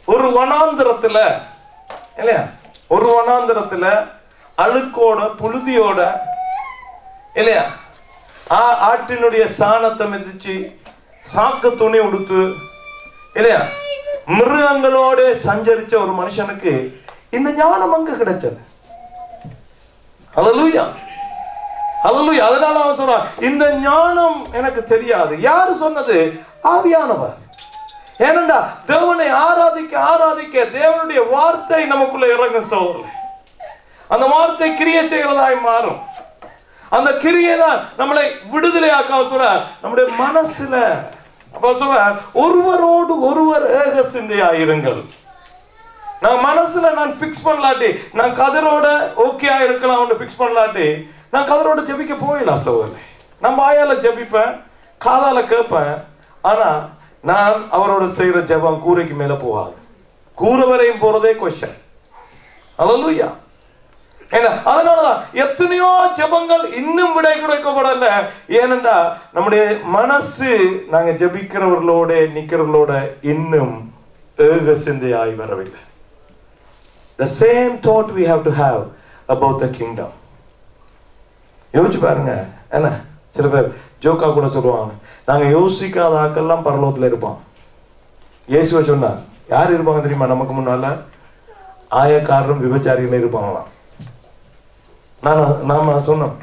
ஒரு வனாந்திரத்துல இல்லையா ஒரு வனாந்திரத்துல அழுக்கோட புழுதியோட இல்லையா ஆ- ஆட்டினுடைய சாணத்தை மிதிச்சு சாக்கு துணி உடுத்து இல்லையா மிருகங்களோட சஞ்சரிச்ச ஒரு மனுஷனுக்கு இந்த ஞானம் அங்க கிடைச்சது ஹalleluya ஹalleluya அதனால அவன் சொல்றான் இந்த ஞானம் எனக்கு தெரியாது யாரு சொன்னது ஆவியானவர் ஏனண்டா தேவனை ஆராதிக்க ஆராதிக்க தேவனுடைய வார்த்தை நமக்குள்ள இறங்கும் சோதரே அந்த வார்த்தை கிரியை செய்கிறதாய் மாறும் அந்த கிரியை தான் நம்மளை விடுதலையாக்க சொல்ற நம்முடைய மனசுல அப்ப சொல்ற ஒருவரோடு ஒருவர் ஏக சிந்தையாயிருங்கள் நான் மனசுல நான் பிக்ஸ் பண்ணலாட்டி நான் கதிரோட ஓகே இருக்கலாம் பிக்ஸ் பண்ணலாட்டி நான் கதிரோட ஜெபிக்க போயிடலாம் சோதரே நான் வாயால ஜெபிப்பேன் காதால கேட்பேன் ஆனா நான் அவரோட செய்யற ஜெபம் கூரைக்கு மேல போகாது கூரை வரையும் போறதே கொஸ்டின் அல்லேலூயா ஏன்னா அதனாலதான் எத்தனையோ ஜெபங்கள் இன்னும் விடை கொடுக்கப்படல ஏனென்றா நம்முடைய மனசு நாங்க ஜெபிக்கிறவர்களோட நிக்கிறவர்களோட இன்னும் ஏக சிந்தையாய் வரவில்லை the same thought we have to have about the kingdom யோசிச்சு பாருங்க என்ன சில பேர் ஜோக்கா கூட சொல்லுவாங்க நாங்க யோசிக்காத ஆக்கெல்லாம் பரலோகத்துல இருப்போம் இயேசுவை சொன்னார் யார் இருப்பாங்க தெரியுமா நமக்கு முன்னால ஆயக்காரரும் விபச்சாரிகளும் இருப்பாங்களாம் நான் நாம சொன்னோம்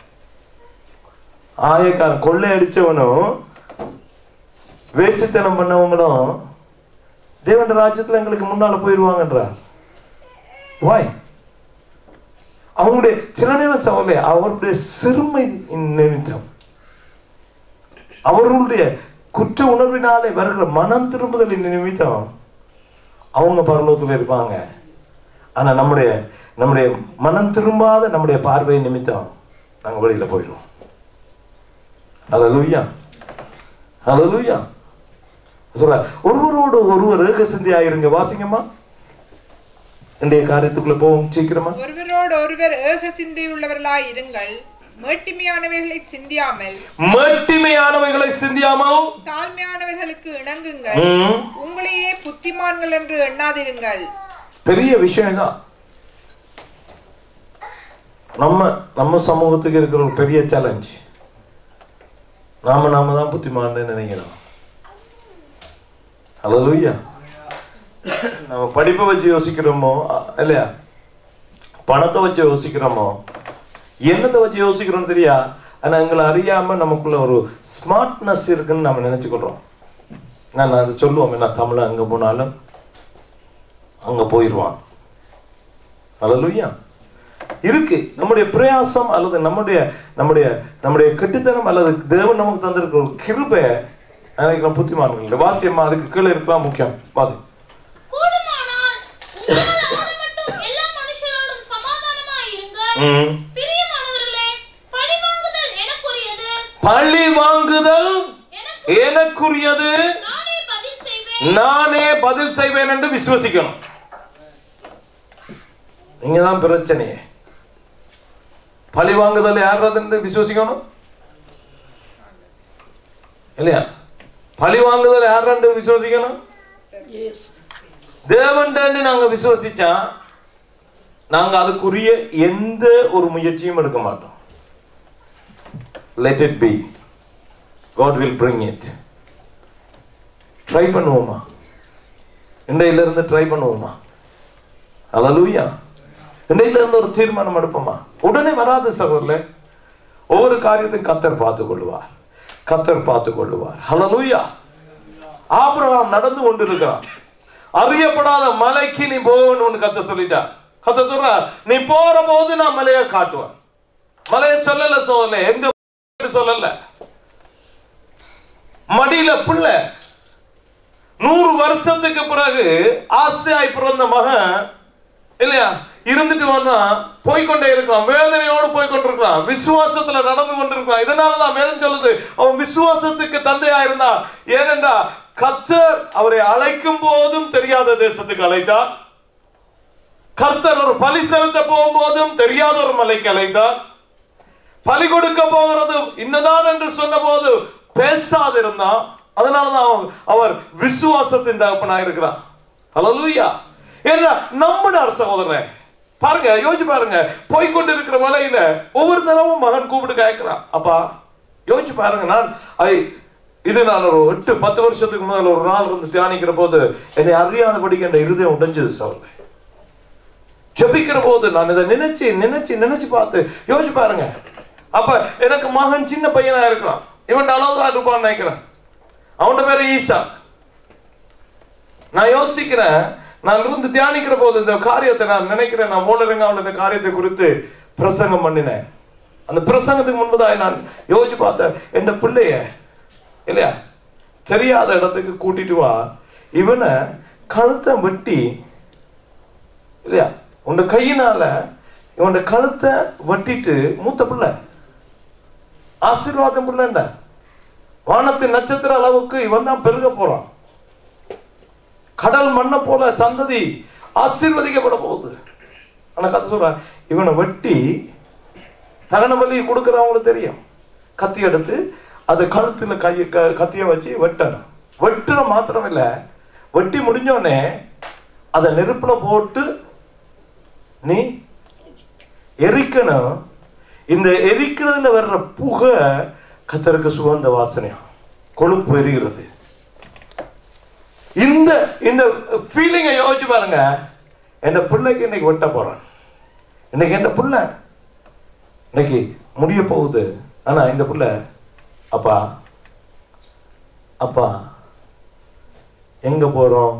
ஆயக்காரன் கொள்ளை அடிச்சவனும் வேசித்தனம் பண்ணவங்களும் தேவன் ராஜ்யத்துல எங்களுக்கு முன்னால போயிருவாங்கன்றார் வாய் அவங்களுடைய சில நேரம் சவலை அவருடைய சிறுமை நிமித்தம் அவர்களுடைய குற்ற உணர்வினாலே வருகிற மனம் திரும்புதலின் நிமித்தம் அவங்க பரலோகத்துல இருப்பாங்க ஆனா நம்முடைய நம்முடைய மனம் திரும்பாத நம்முடைய பார்வை நிமித்தம் நாங்க வெளியில போயிடுவோம் ஹalleluya ஹalleluya சொல்ற ஒருவரோடு ஒருவர் ஏக சிந்தையாயிருங்க வாசிங்கம்மா இன்றைய காரியத்துக்குள்ள போவோம் சீக்கிரமா ஒருவரோடு ஒருவர் ஏக சிந்தையுள்ளவர்களாய் இருங்கள் மேட்டிமையானவைகளை சிந்தியாமல் மேட்டிமையானவைகளை சிந்தியாமல் தாழ்மையானவர்களுக்கு இணங்குங்கள் ம், உங்களையே புத்திமான்கள் என்று எண்ணாதிருங்கள் பெரிய விஷயம் தான் நம்ம நம்ம சமூகத்துக்கு இருக்கிற ஒரு பெரிய சேலஞ்ச் நாம நாம தான் புத்திமான்னு நினைக்கிறோம் ஹalleluya நம்ம படிப்பை வச்சு யோசிக்கிறோமோ அ- இல்லையா பணத்தை வச்சு யோசிக்கிறோமோ என்னத்தை வச்சு யோசிக்கிறோம் தெரியா ஆனா எங்களை அறியாம நமக்குள்ள ஒரு ஸ்மார்ட்னஸ் இருக்குன்னு நம்ம நினைச்சுக்கிறோம் நான் அதை சொல்லுவோம் நான் தமிழ் அங்க போனாலும் அங்க போயிடுவான் ஹalleluya இருக்கு நம்முடைய பிரயாசம் அல்லது நம்முடைய நம்முடைய நம்முடைய கெட்டுத்தனம் அல்லது தேவன் நமக்கு தந்திருக்கிற ஒரு கிருபை நினைக்கிறோம் புத்திமான்கள் வாசியம்மா அதுக்கு கீழே இருக்கலாம் முக்கியம் வாசி கூடுமானால் உங்களால் ஆன மட்டும் எல்லா மனுஷரோடும் சமாதானமாய் இருங்கள் ம். பிரியமானவர்களே பழிவாங்குதல் எனக்குரியது பழி வாங்குதல் எனக்கு எனக்குரியது நானே பதில் செய்வேன் நானே பதில் செய்வேன் என்று விசுவசிக்கணும் இங்கதான் பிரச்சனையே பழி வாங்குதல் யார் என்று விசுவசிக்கணும் இல்லையா பழி வாங்குதல் யார் என்று விசுவசிக்கணும் தேவன் நாங்க விசுவசிச்சா நாங்க அதுக்குரிய எந்த ஒரு முயற்சியும் எடுக்க மாட்டோம் let it be god will bring it try பண்ணுவோமா இன்றையில இருந்து ட்ரை பண்ணுவோமா ஹalleluya இன்றையில இருந்து ஒரு தீர்மானம் எடுப்போமா உடனே வராது சகோதரர்களே ஒவ்வொரு காரியத்தையும் கத்தர் பார்த்துக் கொள்வார் கத்தர் பார்த்துக் கொள்வார் ஹalleluya ஆபிரகாம் நடந்து கொண்டிருக்கிறான் அறியப்படாத மலைக்கு நீ போகணும்னு கத்த சொல்லிட்டா கத்த சொல்ற நீ போற போது நான் மலையை காட்டுவேன் மலையை சொல்லல சொல்லல எங்க சொல்லல மடியில பிள்ளை நூறு வருஷத்துக்கு பிறகு ஆசையாய் பிறந்த மகன் இல்லையா இருந்துட்டு வந்தா போய்க்கொண்டே இருக்கான் வேதனையோடு போய்கொண்டிருக்கான் விசுவாசத்துல நடந்து கொண்டிருக்கான் இதனாலதான் வேதம் சொல்லுது அவன் விசுவாசத்துக்கு தந்தையா இருந்தான் ஏனென்றா கர்த்தர் அவரை அழைக்கும் போதும் தெரியாத தேசத்துக்கு அழைத்தார் கர்த்தர் ஒரு பலி செலுத்த போகும்போதும் தெரியாத ஒரு மலைக்கு அழைத்தார் பலி கொடுக்க போகிறது இன்னதான் என்று சொன்ன போது பேசாதிருந்தான் அதனாலதான் அவன் அவர் விசுவாசத்தின் தகப்பனா இருக்கிறான் ஹalleluya ஏன்னா நம்பினார் சகோதரன் பாருங்க யோசிச்சு பாருங்க போய்க்கொண்டு இருக்கிற மலையில ஒவ்வொரு தடவும் மகன் கூப்பிட்டு கேட்கிறான் அப்பா யோசிச்சு பாருங்க நான் ஐ இது நான் ஒரு எட்டு பத்து வருஷத்துக்கு முதல்ல ஒரு நாள் இருந்து தியானிக்கிற போது என்னை அறியாதபடிக்கு என் இருதயம் உடைஞ்சது சகோதரன் ஜெபிக்கிற போது நான் இதை நினைச்சு நினைச்சு நினைச்சு பார்த்து யோசிச்சு பாருங்க அப்ப எனக்கு மகன் சின்ன பையனா இருக்கலாம் இவன் அளவுதான் இருப்பான்னு நினைக்கிறேன் அவன் பேரு ஈசா நான் யோசிக்கிறேன் நான் இருந்து தியானிக்கிற போது இந்த காரியத்தை நான் நினைக்கிறேன் நான் மூலரங்காவில் இந்த காரியத்தை குறித்து பிரசங்கம் பண்ணினேன் அந்த பிரசங்கத்துக்கு முன்பதாக நான் யோசிச்சு பார்த்தேன் என் பிள்ளைய இல்லையா தெரியாத இடத்துக்கு கூட்டிட்டு வா இவனை கழுத்தை வெட்டி இல்லையா உன் கையினால இவன் கழுத்தை வெட்டிட்டு மூத்த பிள்ளை ஆசீர்வாதம் பிள்ளைண்ட வானத்தின் நட்சத்திர அளவுக்கு இவன் தான் பெருக போறான் கடல் மண்ணை போல சந்ததி ஆசீர்வதிக்கப்பட போகுது ஆனா கதை சொல்றேன் இவனை வெட்டி தகன பலி கொடுக்கறவங்களுக்கு தெரியும் கத்தி எடுத்து அது கழுத்துல கைய க- கத்திய வச்சு வெட்டணும் வெட்டுற மாத்திரம் இல்ல வெட்டி முடிஞ்சோடனே அதை நெருப்புல போட்டு நீ எரிக்கணும் இந்த எரிக்கிறதுல வர்ற புகை கத்தருக்கு சுகந்த வாசனையா கொழுப்பு எரிகிறது இந்த இந்த ஃபீலிங்கை யோசிச்சு பாருங்க என் பிள்ளைக்கு இன்னைக்கு வெட்ட போறேன் இன்னைக்கு என் பிள்ளை இன்னைக்கு முடிய போகுது ஆனா இந்த பிள்ளை அப்பா அப்பா எங்க போறோம்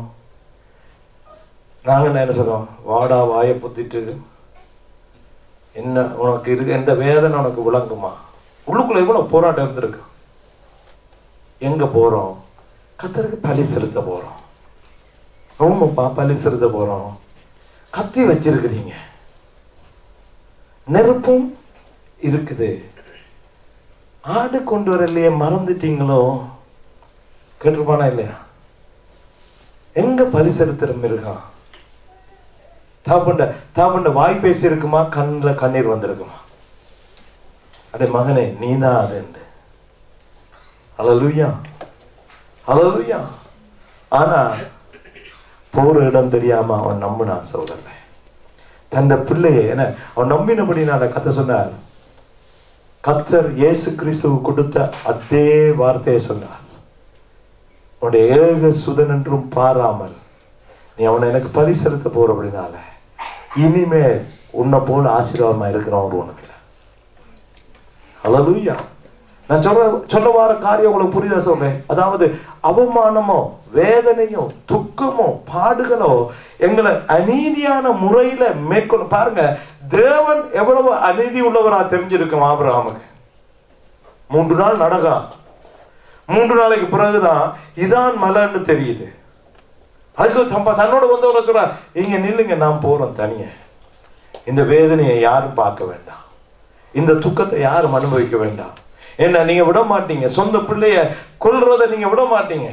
நாங்க என்ன சொல்றோம் வாடா வாயை புத்திட்டு என்ன உனக்கு இருக்கு எந்த வேதனை உனக்கு விளங்குமா உள்ளுக்குள்ள எவ்வளவு போராட்டம் இருந்திருக்கு எங்க போறோம் கத்தருக்கு பலி செலுத்த போறோம் ஆமாப்பா பலி செலுத்த போறோம் கத்தி வச்சிருக்கிறீங்க நெருப்பும் இருக்குது ஆடு கொண்டு வரலையே மறந்துட்டீங்களோ கேட்டிருப்பானா இல்லையா எங்க பலி செலுத்துற மிருகம் தாப்பண்ட தாப்பண்ட வாய் பேசி இருக்குமா கண்ணுல கண்ணீர் வந்திருக்குமா அடே மகனே நீதான் அது அலலுயா அலலுயா ஆனா போற இடம் தெரியாம அவன் நம்பினான் சோதரன் தந்த பிள்ளையை என்ன அவன் நம்பினபடினால கத்த சொன்னார் கத்தர் இயேசு கிறிஸ்துவு கொடுத்த அதே வார்த்தையை சொன்னார் உன்னுடைய ஏக சுதன் என்றும் பாராமல் நீ அவனை எனக்கு பலி செலுத்த போற அப்படினால இனிமே உன்னை போல ஆசீர்வாதமா இருக்கிறவன் ஒரு உனக்கு இல்லை ஹalleluya நான் சொல்ற சொல்ல வர காரியம் உங்களுக்கு புரியுதா சொல்றேன் அதாவது அவமானமோ வேதனையோ துக்கமோ பாடுகளோ எங்களை அநீதியான முறையில மேற்கொள்ள பாருங்க தேவன் எவ்வளவு அநீதி உள்ளவரா தெரிஞ்சிருக்கும் ஆபிரகாமுக்கு மூன்று நாள் நடக்கலாம் மூன்று நாளைக்கு பிறகுதான் இதான் மலைன்னு தெரியுது அதுக்கு தம்ப தன்னோட வந்தவரை சொல்ற இங்க நில்லுங்க நான் போறோம் தனிய இந்த வேதனையை யாரும் பார்க்க வேண்டாம் இந்த துக்கத்தை யாரும் அனுபவிக்க வேண்டாம் என்ன நீங்க விட மாட்டீங்க சொந்த பிள்ளைய கொல்றத நீங்க விட மாட்டீங்க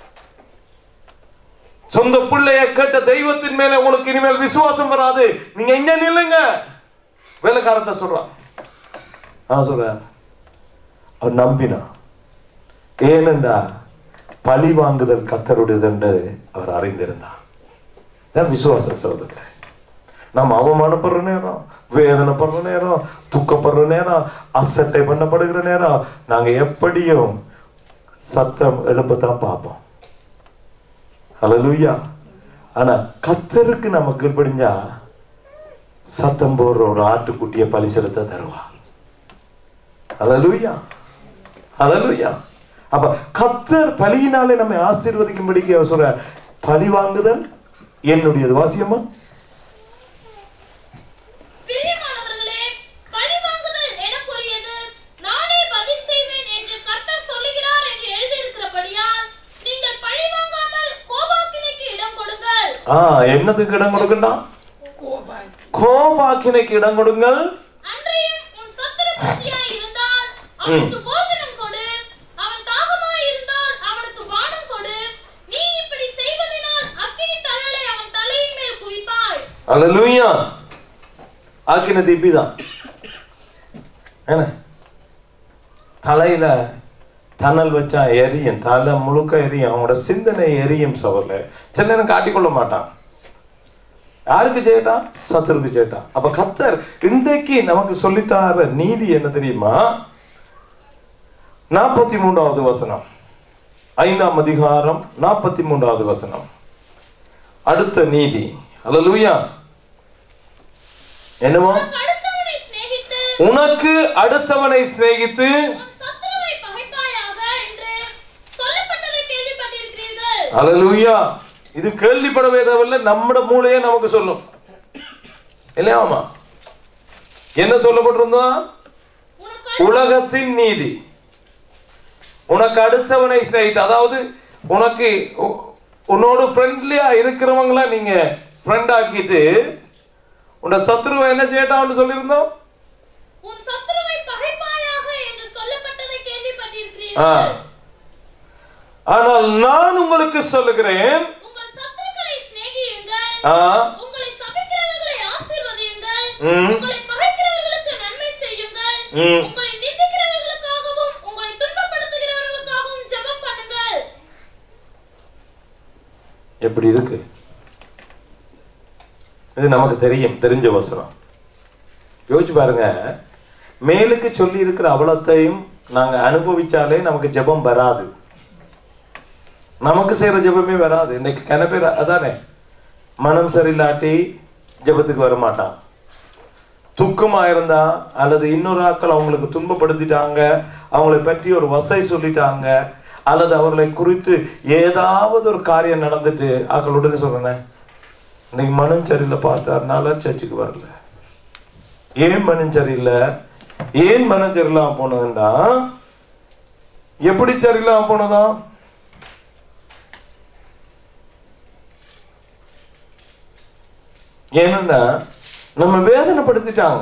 சொந்த பிள்ளைய கேட்ட தெய்வத்தின் மேல உங்களுக்கு இனிமேல் விசுவாசம் வராது நீங்க இங்க நில்லுங்க வேலைக்காரத்தை சொல்றான் நான் சொல்றேன் அவர் நம்பினான் ஏனென்றா பழி வாங்குதல் கத்தருடையது என்று அவர் அறிந்திருந்தார் இதான் விசுவாச சகோதரர் நாம் அவமானப்படுற நேரம் வேதனைப்படுற நேரம் துக்கப்படுற நேரம் அசட்டை பண்ணப்படுகிற நேரம் நாங்க எப்படியும் சத்தம் எழுப்பத்தான் பார்ப்போம் ஹalleluya ஆனா கத்தருக்கு நம்ம கீழ்ப்படிஞ்சா சத்தம் போடுற ஒரு ஆட்டுக்குட்டியை பலி செலுத்த தருவா ஹalleluya ஹalleluya அப்ப கத்தர் பலியினாலே நம்மை ஆசீர்வதிக்கும்படிக்கு அவர் சொல்ற பழி வாங்குதல் என்னுடையது வாசியமா பிரியமானவர்களே, பழிவாங்குதல் எனக்குரியது. நானே பதில் செய்வேன் என்று கர்த்தர் சொல்லுகிறார் என்று எழுதியிருக்கிறபடியால், நீங்கள் பழிவாங்காமல் கோபாக்கினைக்கு இடம் கொடுங்கள். ஆ என்னதுக்கு இடம் கொடுக்கண்டாம் கோபாய் கோபாக்கினைக்கு இடம் கொடுங்கள் அன்றியும் உன் சத்துரு பசியாய் இருந்தால், அவனுக்கு போஜனம் கொடு. அவன் தாகமாய் இருந்தால், அவனுக்கு பானம் கொடு. நீ இப்படி செய்வதினால் அக்கினி தழலை அவன் தலையின் மேல் குவிப்பாய். அல்லேலூயா ஆக்கின தீபி தான் என்ன தலையில தணல் வச்சா எரியும் தலை முழுக்க எரியும் அவங்களோட சிந்தனை எரியும் சவர்ல சில நேரம் காட்டிக்கொள்ள மாட்டான் யாருக்கு செய்யட்டான் சத்துருக்கு செய்யட்டான் அப்ப கத்தர் இன்றைக்கு நமக்கு சொல்லித்தார நீதி என்ன தெரியுமா நாற்பத்தி மூன்றாவது வசனம் ஐந்தாம் அதிகாரம் நாற்பத்தி மூன்றாவது வசனம் அடுத்த நீதி அல்லேலூயா என்னவோ உனக்கு அடுத்தவனை சிநேகித்து உனக்கு அடுத்தவனை சிநேகித்து உன் சத்துருவை பகைப்பாயாக என்று சொல்லப்பட்டதை கேள்விப்பட்டிருக்கிறீர்கள் அல்லேலூயா இது கேள்விப்படவே தேவையில்லை நம்மட மூளையே நமக்கு சொல்லும் இல்லையாமா என்ன சொல்லப்பட்டிருந்தா உனக்கு உலகத்தின் நீதி உனக்கு அடுத்தவனை சிநேகித்து அதாவது உனக்கு உ- உன்னோட ஃப்ரெண்ட்லியா இருக்கிறவங்கள நீங்க ஃப்ரெண்ட் ஆக்கிட்டு உன்னோட சத்ருவை என்ன செய்யட்டான்னு சொல்லியிருந்தோம் உன் சத்துருவை பகைப்பாயாக என்று சொல்லப்பட்டதை ஆ. கேள்விப்பட்டிருக்கிறீர்கள் ஆனால் நான் உங்களுக்கு சொல்லுகிறேன் உங்கள் சத்துருக்களை சிநேகியுங்கள் ஆ, உங்களை சபிக்கிறவர்களை ஆசீர்வதியுங்கள் ம். உங்களை பகைக்கிறவர்களுக்கு நன்மை செய்யுங்கள் ம். உங்களை நிந்திக்கிறவர்களுக்காகவும் உங்களை துன்பப்படுத்துகிறவர்களுக்காகவும் ஜெபம் பண்ணுங்கள் எப்படி இருக்கு இது நமக்கு தெரியும் தெரிஞ்ச வசனம் யோசிச்சு பாருங்க மேலுக்கு சொல்லி இருக்கிற அவலத்தையும் நாங்க அனுபவிச்சாலே நமக்கு ஜெபம் வராது நமக்கு செய்யற ஜெபமே வராது இன்னைக்கு கன பேர் அதானே மனம் சரியில்லாட்டி ஜெபத்துக்கு வர மாட்டான் துக்கமா இருந்தா அல்லது இன்னொரு ஆட்கள் அவங்களுக்கு துன்பப்படுத்திட்டாங்க அவங்களை பற்றி ஒரு வசை சொல்லிட்டாங்க அல்லது அவர்களை குறித்து ஏதாவது ஒரு காரியம் நடந்துட்டு ஆக்கள் உடனே சொல்றேன் இன்னைக்கு மனம் சரியில்லை பார்த்தாருனால சர்ச்சுக்கு வரல ஏன் மனம் சரியில்லை ஏன் மனம் சரியில்லாம போனதுண்டா எப்படி சரியில்லாம போனதா ஏன்னா நம்ம வேதனைப்படுத்திட்டாங்க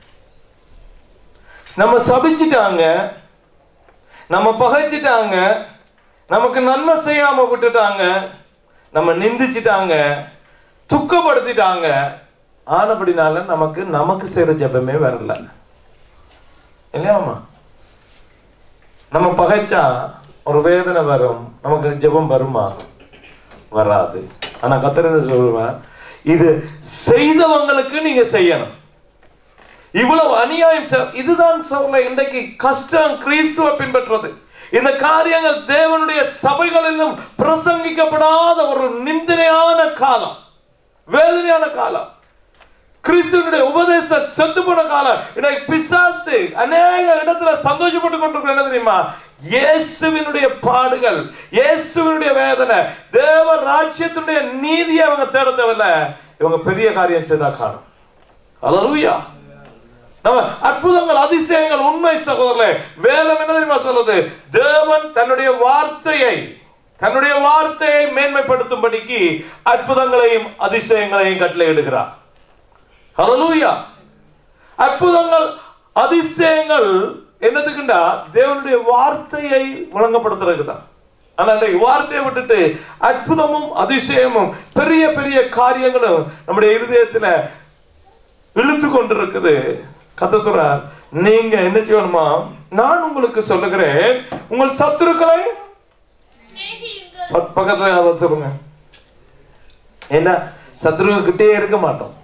நம்ம சபிச்சிட்டாங்க நம்ம பகைச்சிட்டாங்க நமக்கு நன்மை செய்யாம விட்டுட்டாங்க நம்ம நிந்திச்சிட்டாங்க துக்கப்படுத்திட்டாங்க ஆனபடினால நமக்கு நமக்கு செய்யற ஜெபமே வரல இல்லையாமா நம்ம பகைச்சா ஒரு வேதனை வரும் நமக்கு ஜெபம் வருமா வராது ஆனா கத்திர சொல்லுவேன் இது செய்தவங்களுக்கு நீங்க செய்யணும் இவ்வளவு அநியாயம் செ- இதுதான் சொல்ல இன்றைக்கு கஷ்டம் கிறிஸ்துவ பின்பற்றுவது இந்த காரியங்கள் தேவனுடைய சபைகளிலும் பிரசங்கிக்கப்படாத ஒரு நிந்தனையான காலம் வேதனையான காலம் கிறிஸ்துவனுடைய உபதேச செத்து போன காலம் இன்னைக்கு பிசாசு அநேக இடத்துல சந்தோஷப்பட்டு கொண்டிருக்கிற என்ன தெரியுமா இயேசுவினுடைய பாடுகள் இயேசுவினுடைய வேதனை தேவ ராஜ்யத்தினுடைய நீதியை அவங்க தேட தேவையில்ல இவங்க பெரிய காரியம் செய்தா காணும் அல்லேலூயா நம்ம அற்புதங்கள் அதிசயங்கள் உண்மை சகோதரர்களே வேதம் என்ன தெரியுமா சொல்லுது தேவன் தன்னுடைய வார்த்தையை தன்னுடைய வார்த்தையை மேன்மைப்படுத்தும்படிக்கு அற்புதங்களையும் அதிசயங்களையும் கட்டளையிடுகிறார் ஹalleluya அற்புதங்கள் அதிசயங்கள் என்னதுக்குண்டா தேவனுடைய வார்த்தையை வழங்கப்படுத்துறதுக்கு தான் ஆனா இன்றைக்கு வார்த்தையை விட்டுட்டு அற்புதமும் அதிசயமும் பெரிய பெரிய காரியங்களும் நம்முடைய இருதயத்துல இழுத்து கொண்டிருக்குது கத்த சொல்றார் நீங்க என்ன செய்யணுமா நான் உங்களுக்கு சொல்லுகிறேன் உங்கள் சத்துருக்களை சிநேகியுங்கள் பக்- பக்கத்துல அதை சொல்லுங்க ஏன்னா சத்ரு கிட்டே இருக்க மாட்டோம்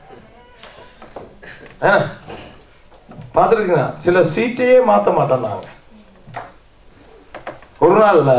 பார்த்துருக்கீங்க சில சீட்டையே மாத்த மாட்டோம் நாங்க ஒரு நாள்ல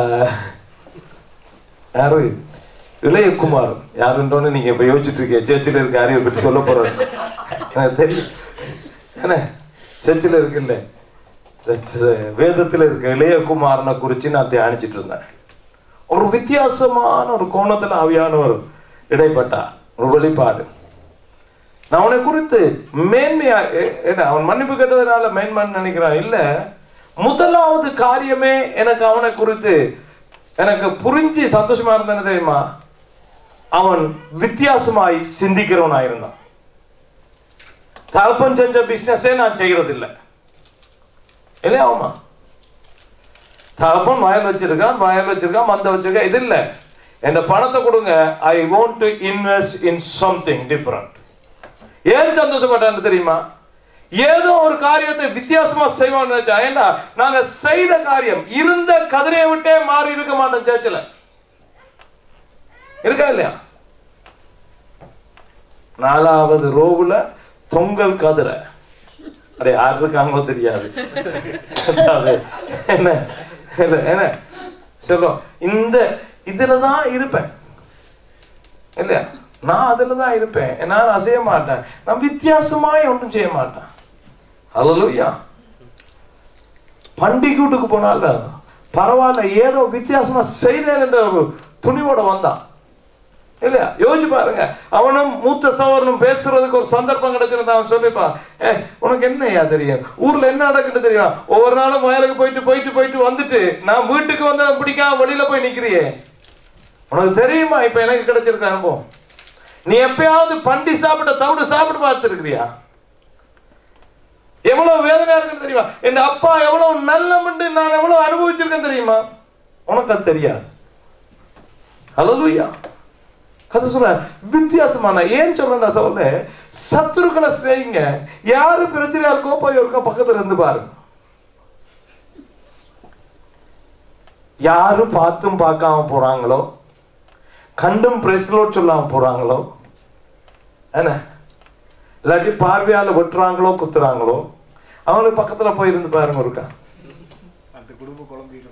யாரு இளையகுமார் யாருன்றோன்னு நீங்க இப்ப யோசிச்சுட்டு இருக்கீங்க சேர்ச்சில் இருக்க யாரையும் பற்றி சொல்ல போறாரு எனக்கு தெரியும் என்ன சேர்ச்சில் இருக்குல்ல வேதத்துல இருக்க இளையகுமாரனை குறிச்சு நான் தியானிச்சிட்டு இருந்தேன் ஒரு வித்தியாசமான ஒரு கோணத்துல ஆவியானவர் இடைப்பட்டார் ஒரு வெளிப்பாடு நான் அவனை குறித்து மேன்மையா எ- என்ன அவன் மன்னிப்பு கேட்டதுனால மேன்மைன்னு நினைக்கிறான் இல்ல முதலாவது காரியமே எனக்கு அவனை குறித்து எனக்கு புரிஞ்சு சந்தோஷமா இருந்தேன்னு தெரியுமா அவன் வித்தியாசமாய் சிந்திக்கிறவனா இருந்தான் தகப்பன் செஞ்ச பிசினஸே நான் செய்யறது இல்லை இல்லையா ஆமா தகப்பன் வயல் வச்சிருக்கான் வயல் வச்சிருக்கான் மந்த வச்சிருக்கான் இது இல்ல என் பணத்தை கொடுங்க I want to invest in something different ஏன் சந்தோஷப்பட்டான்னு தெரியுமா ஏதோ ஒரு காரியத்தை வித்தியாசமா செய்வோம்னு நினைச்சா ஏண்டா நாங்க செய்த காரியம் இருந்த கதிரையை விட்டே மாறி இருக்க மாட்டோம் சேர்ச்சில் இருக்கா இல்லையா நாலாவது ரோவுல தொங்கல் கதிரை அடே யார் இருக்காங்களோ தெரியாது அதாவது, என்ன இல்ல, என்ன சொல்லும் இந்த இதுலதான் இருப்பேன் இல்லையா நான் அதுலதான் இருப்பேன் நான் அசைய மாட்டேன் நான் வித்தியாசமாய் ஒன்றும் செய்ய மாட்டேன் அல்லையா பண்டிகை வீட்டுக்கு போனால பரவாயில்ல ஏதோ வித்தியாசமா செய்தேன் என்ற ஒரு துணிவோட வந்தான் இல்லையா யோசிச்சு பாருங்க அவனும் மூத்த சகோதரனும் பேசுறதுக்கு ஒரு சந்தர்ப்பம் கிடைச்சிருந்தா அவன் சொல்லிப்பான் ஏ உனக்கு என்னையா தெரியும் ஊர்ல என்ன நடக்குன்னு தெரியும் ஒவ்வொரு நாளும் வயலுக்கு போயிட்டு போயிட்டு போயிட்டு வந்துட்டு நான் வீட்டுக்கு வந்து பிடிக்காம வெளியில போய் நிக்கிறியே உனக்கு தெரியுமா இப்ப எனக்கு கிடைச்சிருக்க அனுபவம் நீ எப்பயாவது பண்டி சாப்பிட்ட தவிடு சாப்பிட்டு பார்த்துருக்கிறியா எவ்வளவு வேதனையா இருக்குன்னு தெரியுமா என் அப்பா எவ்வளவு நல்லமண்டு நான் எவ்வளவு அனுபவிச்சிருக்கேன் தெரியுமா உனக்கு அது தெரியாது ஹalleluya கதை சொல்ற வித்தியாசமான ஏன் சொல்றேன் சொல்ல சத்துருக்களை செய்யுங்க யாரு பிரச்சனையா இருக்கோ போய் ஒருக்கா பக்கத்துல இருந்து பாருங்க யாரு பார்த்தும் பார்க்காம போறாங்களோ கண்டும் பிரஸ்லோட் சொல்லாம போறாங்களோ என்ன இல்லாட்டி பார்வையால வெட்டுறாங்களோ குத்துறாங்களோ அவங்களுக்கு பக்கத்துல போய் இருந்து பாருங்க ஒருக்கா அந்த குடும்பம் குழம்பிடும்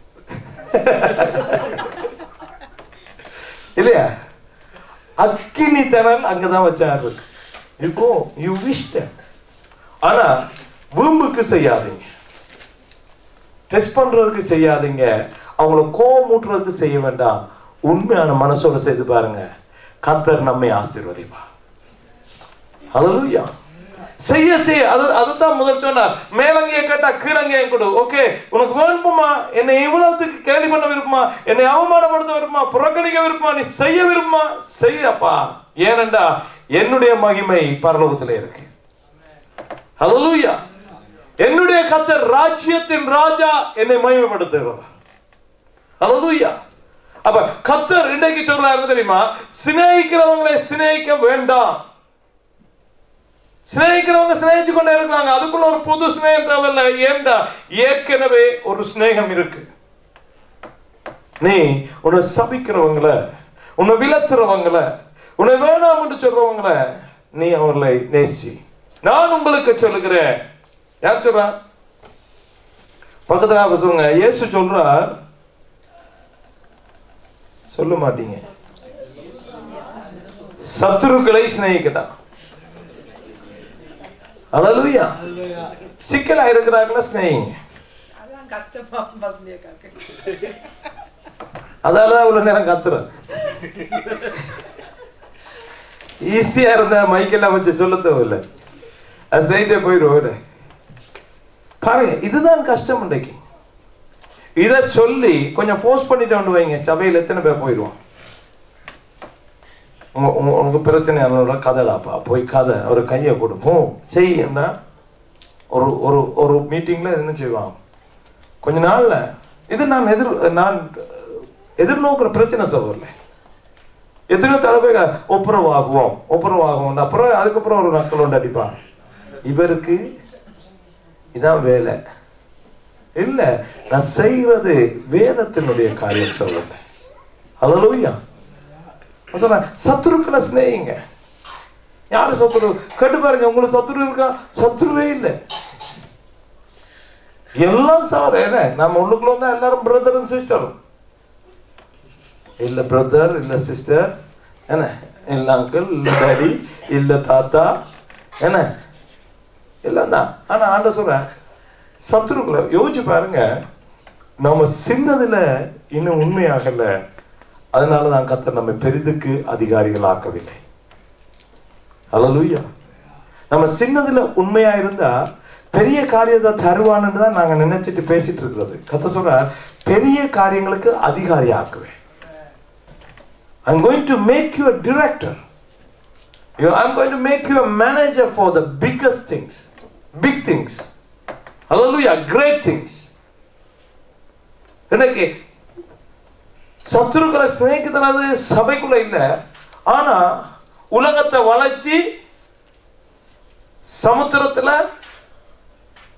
இல்லையா அக்கினி தனல் அங்கதான் வச்சாரு இருக்கும் யூ விஷ் ஆனா வீம்புக்கு செய்யாதீங்க டெஸ்ட் பண்றதுக்கு செய்யாதீங்க அவங்கள கோவம் ஊட்டுறதுக்கு செய்ய வேண்டாம் உண்மையான மனசோட செய்து பாருங்க கத்தர் நம்மை ஆசீர்வதிப்பா ஹalleluya செய்ய செய்ய அது அதுதான் முதல் சொன்னார் மேலங்கைய கேட்டா கீழங்கைய கொடு ஓகே உனக்கு விருப்பமா என்னை இவ்வளவுக்கு கேள்வி பண்ண விருப்பமா என்னை அவமானப்படுத்த விருப்பமா புறக்கணிக்க விருப்பமா நீ செய்ய விருப்பமா செய்யப்பா ஏனென்றா என்னுடைய மகிமை பரலோகத்துல இருக்கு ஹalleluya என்னுடைய கத்தர் ராஜ்யத்தின் ராஜா என்னை மகிமைப்படுத்துகிறார் ஹalleluya அப்ப கத்தர் இன்றைக்கு சொல்றாரு தெரியுமா சிநேகிக்கிறவங்களை சிநேகிக்க வேண்டாம் சிநேகிக்கிறவங்க சிநேகிச்சு கொண்டே இருக்கிறாங்க அதுக்குள்ள ஒரு புது சிநேகம் தேவையில்லை ஏண்டா ஏற்கனவே ஒரு சிநேகம் இருக்கு நீ உன்னை சபிக்கிறவங்கள உன்னை விலத்துறவங்கள உன்னை வேணாம் என்று சொல்றவங்கள நீ அவர்களை நேசி நான் உங்களுக்கு சொல்லுகிறேன் யார் சொல்றா பக்கத்துல சொல்லுங்க இயேசு சொல்றார் சொல்ல மாட்டீங்க சத்துருக்களை சிநேகிக்கட்டான் அழலுயா சிக்கலா இருக்கிறாங்களா ஸ்னேகிங்க அதான் கஷ்டமா பசங்க காக்கு அதால அவ்வளவு நேரம் கத்துறேன் ஈஸியா இருந்த மைக்கெல்லாம் வச்சு சொல்ல தேவையில்லை அது செய்தே போயிடுவோம் பாருங்க இதுதான் கஷ்டம் இன்றைக்கு இத சொல்லி கொஞ்சம் ஃபோர்ஸ் பண்ணிட்டு வைங்க சபையில் எத்தனை பேர் போயிடுவோம் உங்க உங்க உங்க பிரச்சனை அதனோட கதைடாப்பா போய் கதை ஒரு கையை கொடுப்போம் செய்யுன்னா ஒரு ஒரு ஒரு மீட்டிங்ல என்ன செய்வாங்க கொஞ்ச நாள்ல இது நான் எதிர் நான் எதிர்நோக்கிற பிரச்சனை சகோதரல எத்தனையோ தடவை ஒப்புரவாகுவோம் ஒப்புரவாகுவோம் அப்புறம் அதுக்கப்புறம் ஒரு நக்கல் ஒன்று அடிப்பான் இவருக்கு இதான் வேலை இல்ல நான் செய்வது வேதத்தினுடைய காரியம் சொல்லல ஹalleluya சொல்றேன் சத்துருக்களை சிநேகிங்க யாரு சத்துரு கேட்டு பாருங்க உங்களுக்கு சத்துரு இருக்கா சத்துருவே இல்லை எல்லாம் சார் என்ன நம்ம உள்ளுக்குள்ள வந்தா எல்லாரும் பிரதர் அண்ட் சிஸ்டர் இல்ல பிரதர் இல்ல சிஸ்டர் என்ன இல்ல அங்கிள் இல்ல டாடி இல்ல தாத்தா என்ன எல்லாம் தான் ஆனா ஆண்ட சொல்ற சத்துருக்குள்ள யோசிச்சு பாருங்க நம்ம சின்னதுல இன்னும் உண்மையாகல அதனாலதான் கத்தர் நம்மை பெரிதுக்கு அதிகாரிகள் ஆக்கவில்லை அல்லலுயா நம்ம சின்னதுல உண்மையா இருந்தா பெரிய காரியத்தை தருவான்னு தான் நாங்க நினைச்சிட்டு பேசிட்டு இருக்கிறது கத்த சொல்ற பெரிய காரியங்களுக்கு அதிகாரி ஆக்குவேன் I'm going to make you a director. You, I'm going to make you a manager for the biggest things, big things. Hallelujah, great things. இன்னைக்கு சத்துருக்களை சிநேகிக்கிறது சபைக்குள்ள இல்ல ஆனா உலகத்தை வளைச்சு சமுத்திரத்துல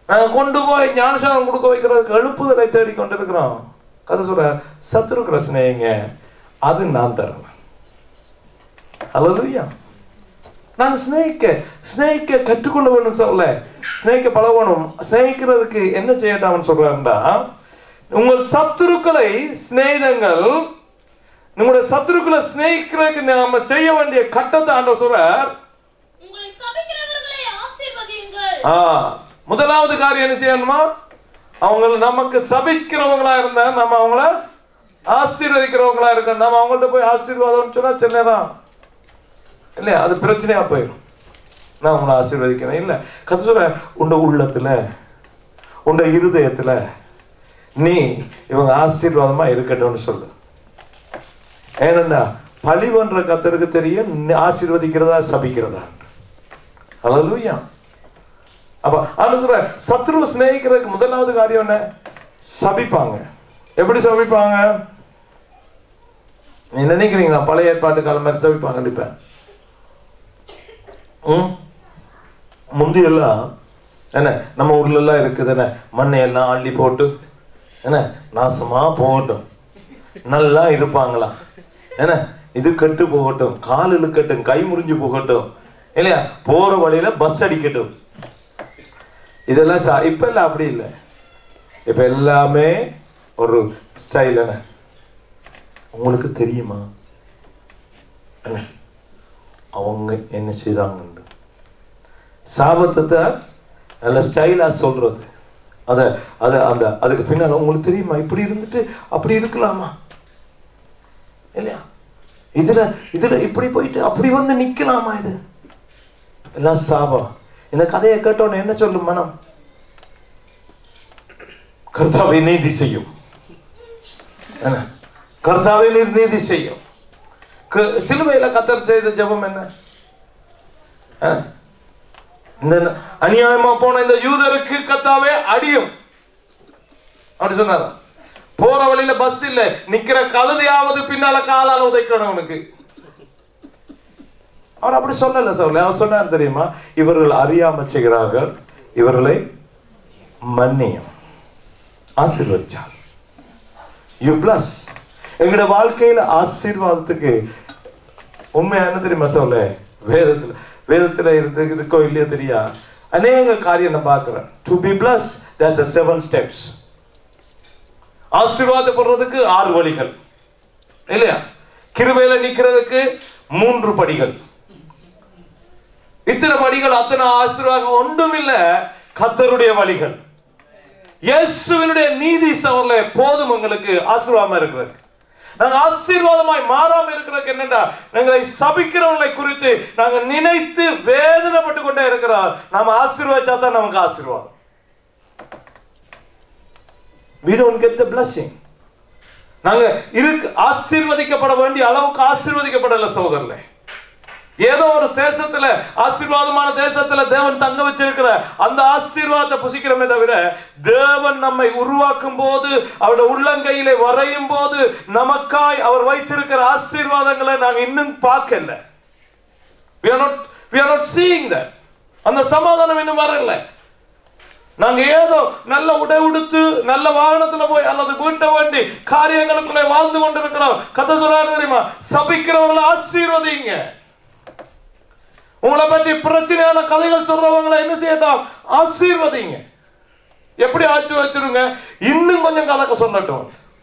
நாங்க கொண்டு போய் ஞானசானம் கொடுக்க வைக்கிறதுக்கு எழுப்புதலை தேடி கொண்டிருக்கிறோம் கதை சொல்ற சத்துருக்கிற சிநேகிங்க அது நான் தரேன் அல்லதுயா நான் ஸ்னேகிக்க ஸ்னேகிக்க கற்றுக்கொள்ள வேணும் சொல்ல ஸ்னேகிக்க பழகணும் ஸ்னேகிக்கிறதுக்கு என்ன செய்யட்டாம்னு சொல்றாருண்டா உங்கள் சத்துருக்களை சிநேகிதங்கள் உங்களுடைய சத்துருக்களை சிநேகிக்கிறதுக்கு நாம செய்ய வேண்டிய கட்டத்தை ஆண்டவர் சொல்றார் உங்களை சபிக்கிறவர்களை ஆசீர்வதியுங்கள் ஆ, முதலாவது காரியம் என்ன செய்யணுமா அவங்க நமக்கு சபிக்கிறவங்களா இருந்தா நம்ம அவங்கள ஆசீர்வதிக்கிறவங்களா இருக்கணும் நம்ம அவங்கள்ட்ட போய் ஆசீர்வாதம் சொன்னா சில நேரம் இல்லையா அது பிரச்சனையா போயிடும் நான் உங்களை ஆசீர்வதிக்கிறேன் இல்ல கத்து சொல்ற உண்ட உள்ளத்துல உண்ட இருதயத்துல நீ இவங்க ஆசீர்வாதமா இருக்கட்டும்னு சொல்லு ஏனென்றா பழி பண்ற கத்தருக்கு தெரியும் நீ ஆசீர்வதிக்கிறதா சபிக்கிறதா அல்லூயா அப்ப அனுகிற சத்ருவ சிநேகிக்கிறதுக்கு முதலாவது காரியம் என்ன சபிப்பாங்க எப்படி சபிப்பாங்க நீ நினைக்கிறீங்களா பழைய ஏற்பாட்டு காலம் மாதிரி சபிப்பாங்க கண்டிப்பா ம் முந்தியெல்லாம் என்ன நம்ம ஊர்ல எல்லாம் இருக்குது என்ன மண்ணை எல்லாம் அள்ளி போட்டு என்ன நாசமா போகட்டும் நல்லா இருப்பாங்களா என்ன இது கெட்டு போகட்டும் கால் இழுக்கட்டும் கை முறிஞ்சு போகட்டும் இல்லையா போற வழியில பஸ் அடிக்கட்டும் இதெல்லாம் சா- இப்ப எல்லாம் அப்படி இல்லை இப்ப எல்லாமே ஒரு ஸ்டைல் என்ன உங்களுக்கு தெரியுமா என்ன அவங்க என்ன செய்தாங்க சாபத்தை நல்ல ஸ்டைலா சொல்றது அத அத அந்த அதுக்கு பின்னால உங்களுக்கு தெரியுமா இப்படி இருந்துட்டு அப்படி இருக்கலாமா இல்லையா இதுல இதுல இப்படி போயிட்டு அப்படி வந்து நிக்கலாமா இது எல்லாம் சாபம் இந்த கதையை கேட்டோன்னு என்ன சொல்லும் மனம் கர்த்தாவை நீதி செய்யும் என்ன? கர்த்தாவை நீர் நீதி செய்யும் க- சிலுவையில கத்தர் செய்த ஜெபம் என்ன ஆ? இந்த அநியாயமா போன இந்த யூதருக்கு கத்தாவே அடியும் அப்படி சொன்னாரா போற வழியில பஸ் இல்ல நிக்கிற கழுதையாவது பின்னால காலால உதைக்கணும் உனக்கு அவர் அப்படி சொல்லல சொல்ல அவர் சொன்னார் தெரியுமா இவர்கள் அறியாம செய்கிறார்கள் இவர்களை மன்னியும் ஆசீர்வதிச்சார் யூ பிளஸ் எங்களோட வாழ்க்கையில ஆசீர்வாதத்துக்கு உண்மை என்ன தெரியுமா சொல்ல வேதத்துல வேதத்துல இருந்து இருக்கோ இல்லையோ தெரியா அநேக காரியம் நான் பார்க்கிறேன் to be bless there's a seven steps ஆசீர்வாதப்படுறதுக்கு ஆறு வழிகள் இல்லையா கிருபையில நிக்கிறதுக்கு மூன்று படிகள் இத்தனை படிகள் அத்தனை ஆசீர்வாதம் ஒன்றும் இல்ல கத்தருடைய வழிகள் இயேசுவினுடைய நீதி சவர்ல போதும் உங்களுக்கு ஆசீர்வாதமா இருக்கிறது நாங்க ஆசீர்வாதமாய் மாறாம இருக்கிறதுக்கு என்னடா எங்களை சபிக்கிறவர்களை குறித்து நாங்க நினைத்து வேதனைப்பட்டு கொண்டே இருக்கிறோம் நாம ஆசீர்வதிச்சா தான் நமக்கு ஆசீர்வாதம் we don't get the blessing நாங்க இருக்கு ஆசீர்வதிக்கப்பட வேண்டிய அளவுக்கு ஆசீர்வதிக்கப்படல சகோதரர்களே ஏதோ ஒரு தேசத்துல ஆசீர்வாதமான தேசத்துல தேவன் தங்க வச்சிருக்கிற அந்த ஆசீர்வாதத்தை புசிக்கிறோமே தவிர தேவன் நம்மை உருவாக்கும் போது அவருடைய உள்ளங்கையிலே வரையும் போது நமக்காய் அவர் வைத்திருக்கிற ஆசீர்வாதங்களை நாங்க இன்னும் பார்க்கல we are not we are not seeing that அந்த சமாதானம் இன்னும் வரல நாங்க ஏதோ நல்ல உடை உடுத்து நல்ல வாகனத்துல போய் அல்லது வீட்டை வேண்டி காரியங்களுக்குள்ளே வாழ்ந்து கொண்டிருக்கிறோம் கதை சொல்றாரு தெரியுமா சபிக்கிறவங்களை ஆசீர்வதிங்க உங்களை பற்றி பிரச்சனையான கதைகள் சொல்றவங்களை என்ன செய்யட்டும் ஆசீர்வதிங்க எப்படி ஆச்சு வச்சிருங்க இன்னும் கொஞ்சம் கலக்க சொல்லட்டும்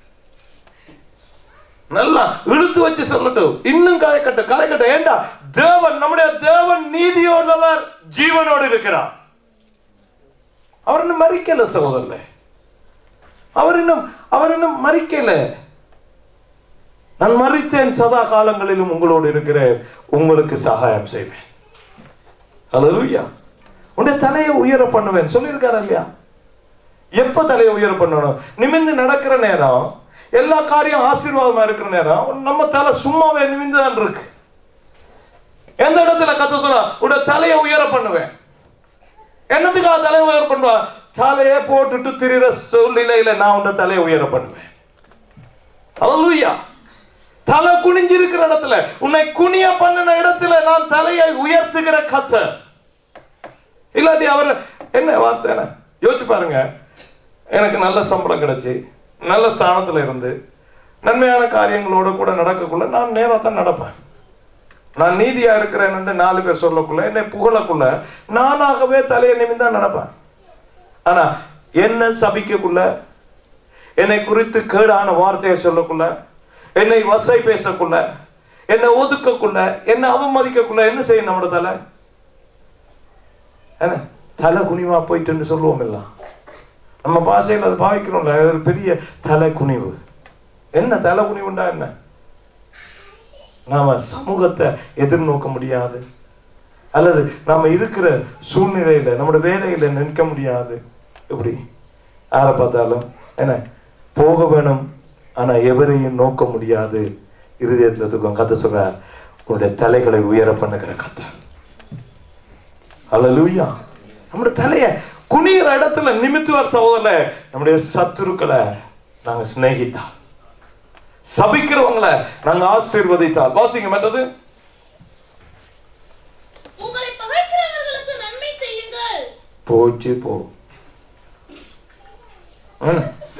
நல்லா இழுத்து வச்சு சொல்லட்டும் இன்னும் கதைக்கட்டும் கதைக்கட்டும் ஏண்டா தேவன் நம்முடைய தேவன் நீதியோடவர் ஜீவனோடு இருக்கிறார் அவர் இன்னும் மறிக்கல சகோதரர்களே அவர் இன்னும் அவர் இன்னும் மறிக்கல நான் மறித்தேன் சதா காலங்களிலும் உங்களோடு இருக்கிறேன் உங்களுக்கு சகாயம் செய்வேன் அல்லேலூயா உன்னுடைய தலையை உயர பண்ணுவேன் சொல்லியிருக்காரு இல்லையா எப்ப தலையை உயர பண்ணணும் நிமிந்து நடக்கிற நேரம் எல்லா காரியம் ஆசீர்வாதமா இருக்கிற நேரம் நம்ம தலை சும்மாவே நிமிந்து தான் இருக்கு எந்த இடத்துல கத்த சொன்னா உடைய தலையை உயர பண்ணுவேன் என்னத்துக்காக தலையை உயர பண்ணுவா தலையை போட்டுட்டு திரிகிற சூழ்நிலையில நான் உன்னை தலையை உயர பண்ணுவேன் அல்லேலூயா தலை குனிஞ்சிருக்கிற இடத்துல உன்னை குனிய பண்ணின இடத்துல நான் தலையை உயர்த்துகிற கத்தர் இல்லாட்டி அவர் என்ன வார்த்தை என்ன யோசிச்சு பாருங்க எனக்கு நல்ல சம்பளம் கிடைச்சு நல்ல ஸ்தானத்துல இருந்து நன்மையான காரியங்களோட கூட நடக்கக்குள்ள நான் நேரா தான் நடப்பேன் நான் நீதியா இருக்கிறேன் நாலு பேர் சொல்லக்குள்ள என்னை புகழக்குள்ள நானாகவே தலையை நிமிந்தா நடப்பேன் ஆனா என்ன சபிக்கக்குள்ள என்னை குறித்து கேடான வார்த்தையை சொல்லக்குள்ள என்னை வசை பேசக்குள்ள என்னை ஒதுக்கக்குள்ள என்னை அவமதிக்கக்குள்ள என்ன செய்யும் நம்மளோட தலை என்ன தலை குனிவா போயிட்டுன்னு சொல்லுவோம் எல்லாம் நம்ம பாஷையில் அது பாவிக்கிறோம்ல அது ஒரு பெரிய தலை குனிவு என்ன தலை குனிவுண்டா என்ன நாம சமூகத்தை எதிர்நோக்க முடியாது அல்லது நாம இருக்கிற சூழ்நிலையில நம்மளோட வேலையில நிற்க முடியாது இப்படி யாரை பார்த்தாலும் என்ன போக வேணும் ஆனா எவரையும் நோக்க முடியாது இருதயத்துல துக்கம் கத்த சொல்ற உன்னுடைய தலைகளை உயர பண்ணுகிற கத்த அல்லூயா நம்முடைய தலைய குனிகிற இடத்துல நிமித்துவார் சகோதரல நம்முடைய சத்துருக்களை நாங்க சிநேகித்தா சபிக்கிறவங்களை நாங்க ஆசீர்வதித்தால் வாசிங்க மற்றது உங்களை பகைக்கிறவர்களுக்கு நன்மை செய்யுங்கள் போச்சு போ என்ன?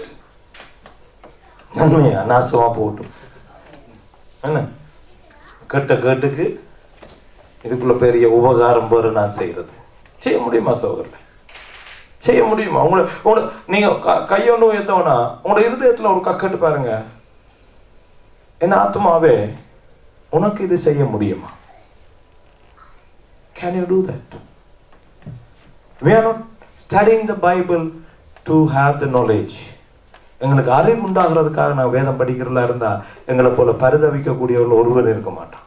நன்மையா நாசமா போகட்டும் என்ன கேட்ட கேட்டுக்கு இதுக்குள்ள பெரிய உபகாரம் போற நான் செய்யறது செய்ய முடியுமா சகோதரர் செய்ய முடியுமா உங்களை உங்களை நீங்க க- கையொண்டு உயர்த்தவனா உங்களோட இருதயத்துல ஒரு கக்கெட்டு பாருங்க என்ன ஆத்மாவே உனக்கு இது செய்ய முடியுமா can you do that we are not studying the bible to have the knowledge எங்களுக்கு அறிவு உண்டாகிறதுக்காக நான் வேதம் படிக்கிறதா இருந்தா எங்களை போல பரிதவிக்கக்கூடியவர்கள் ஒருவர் இருக்க மாட்டான்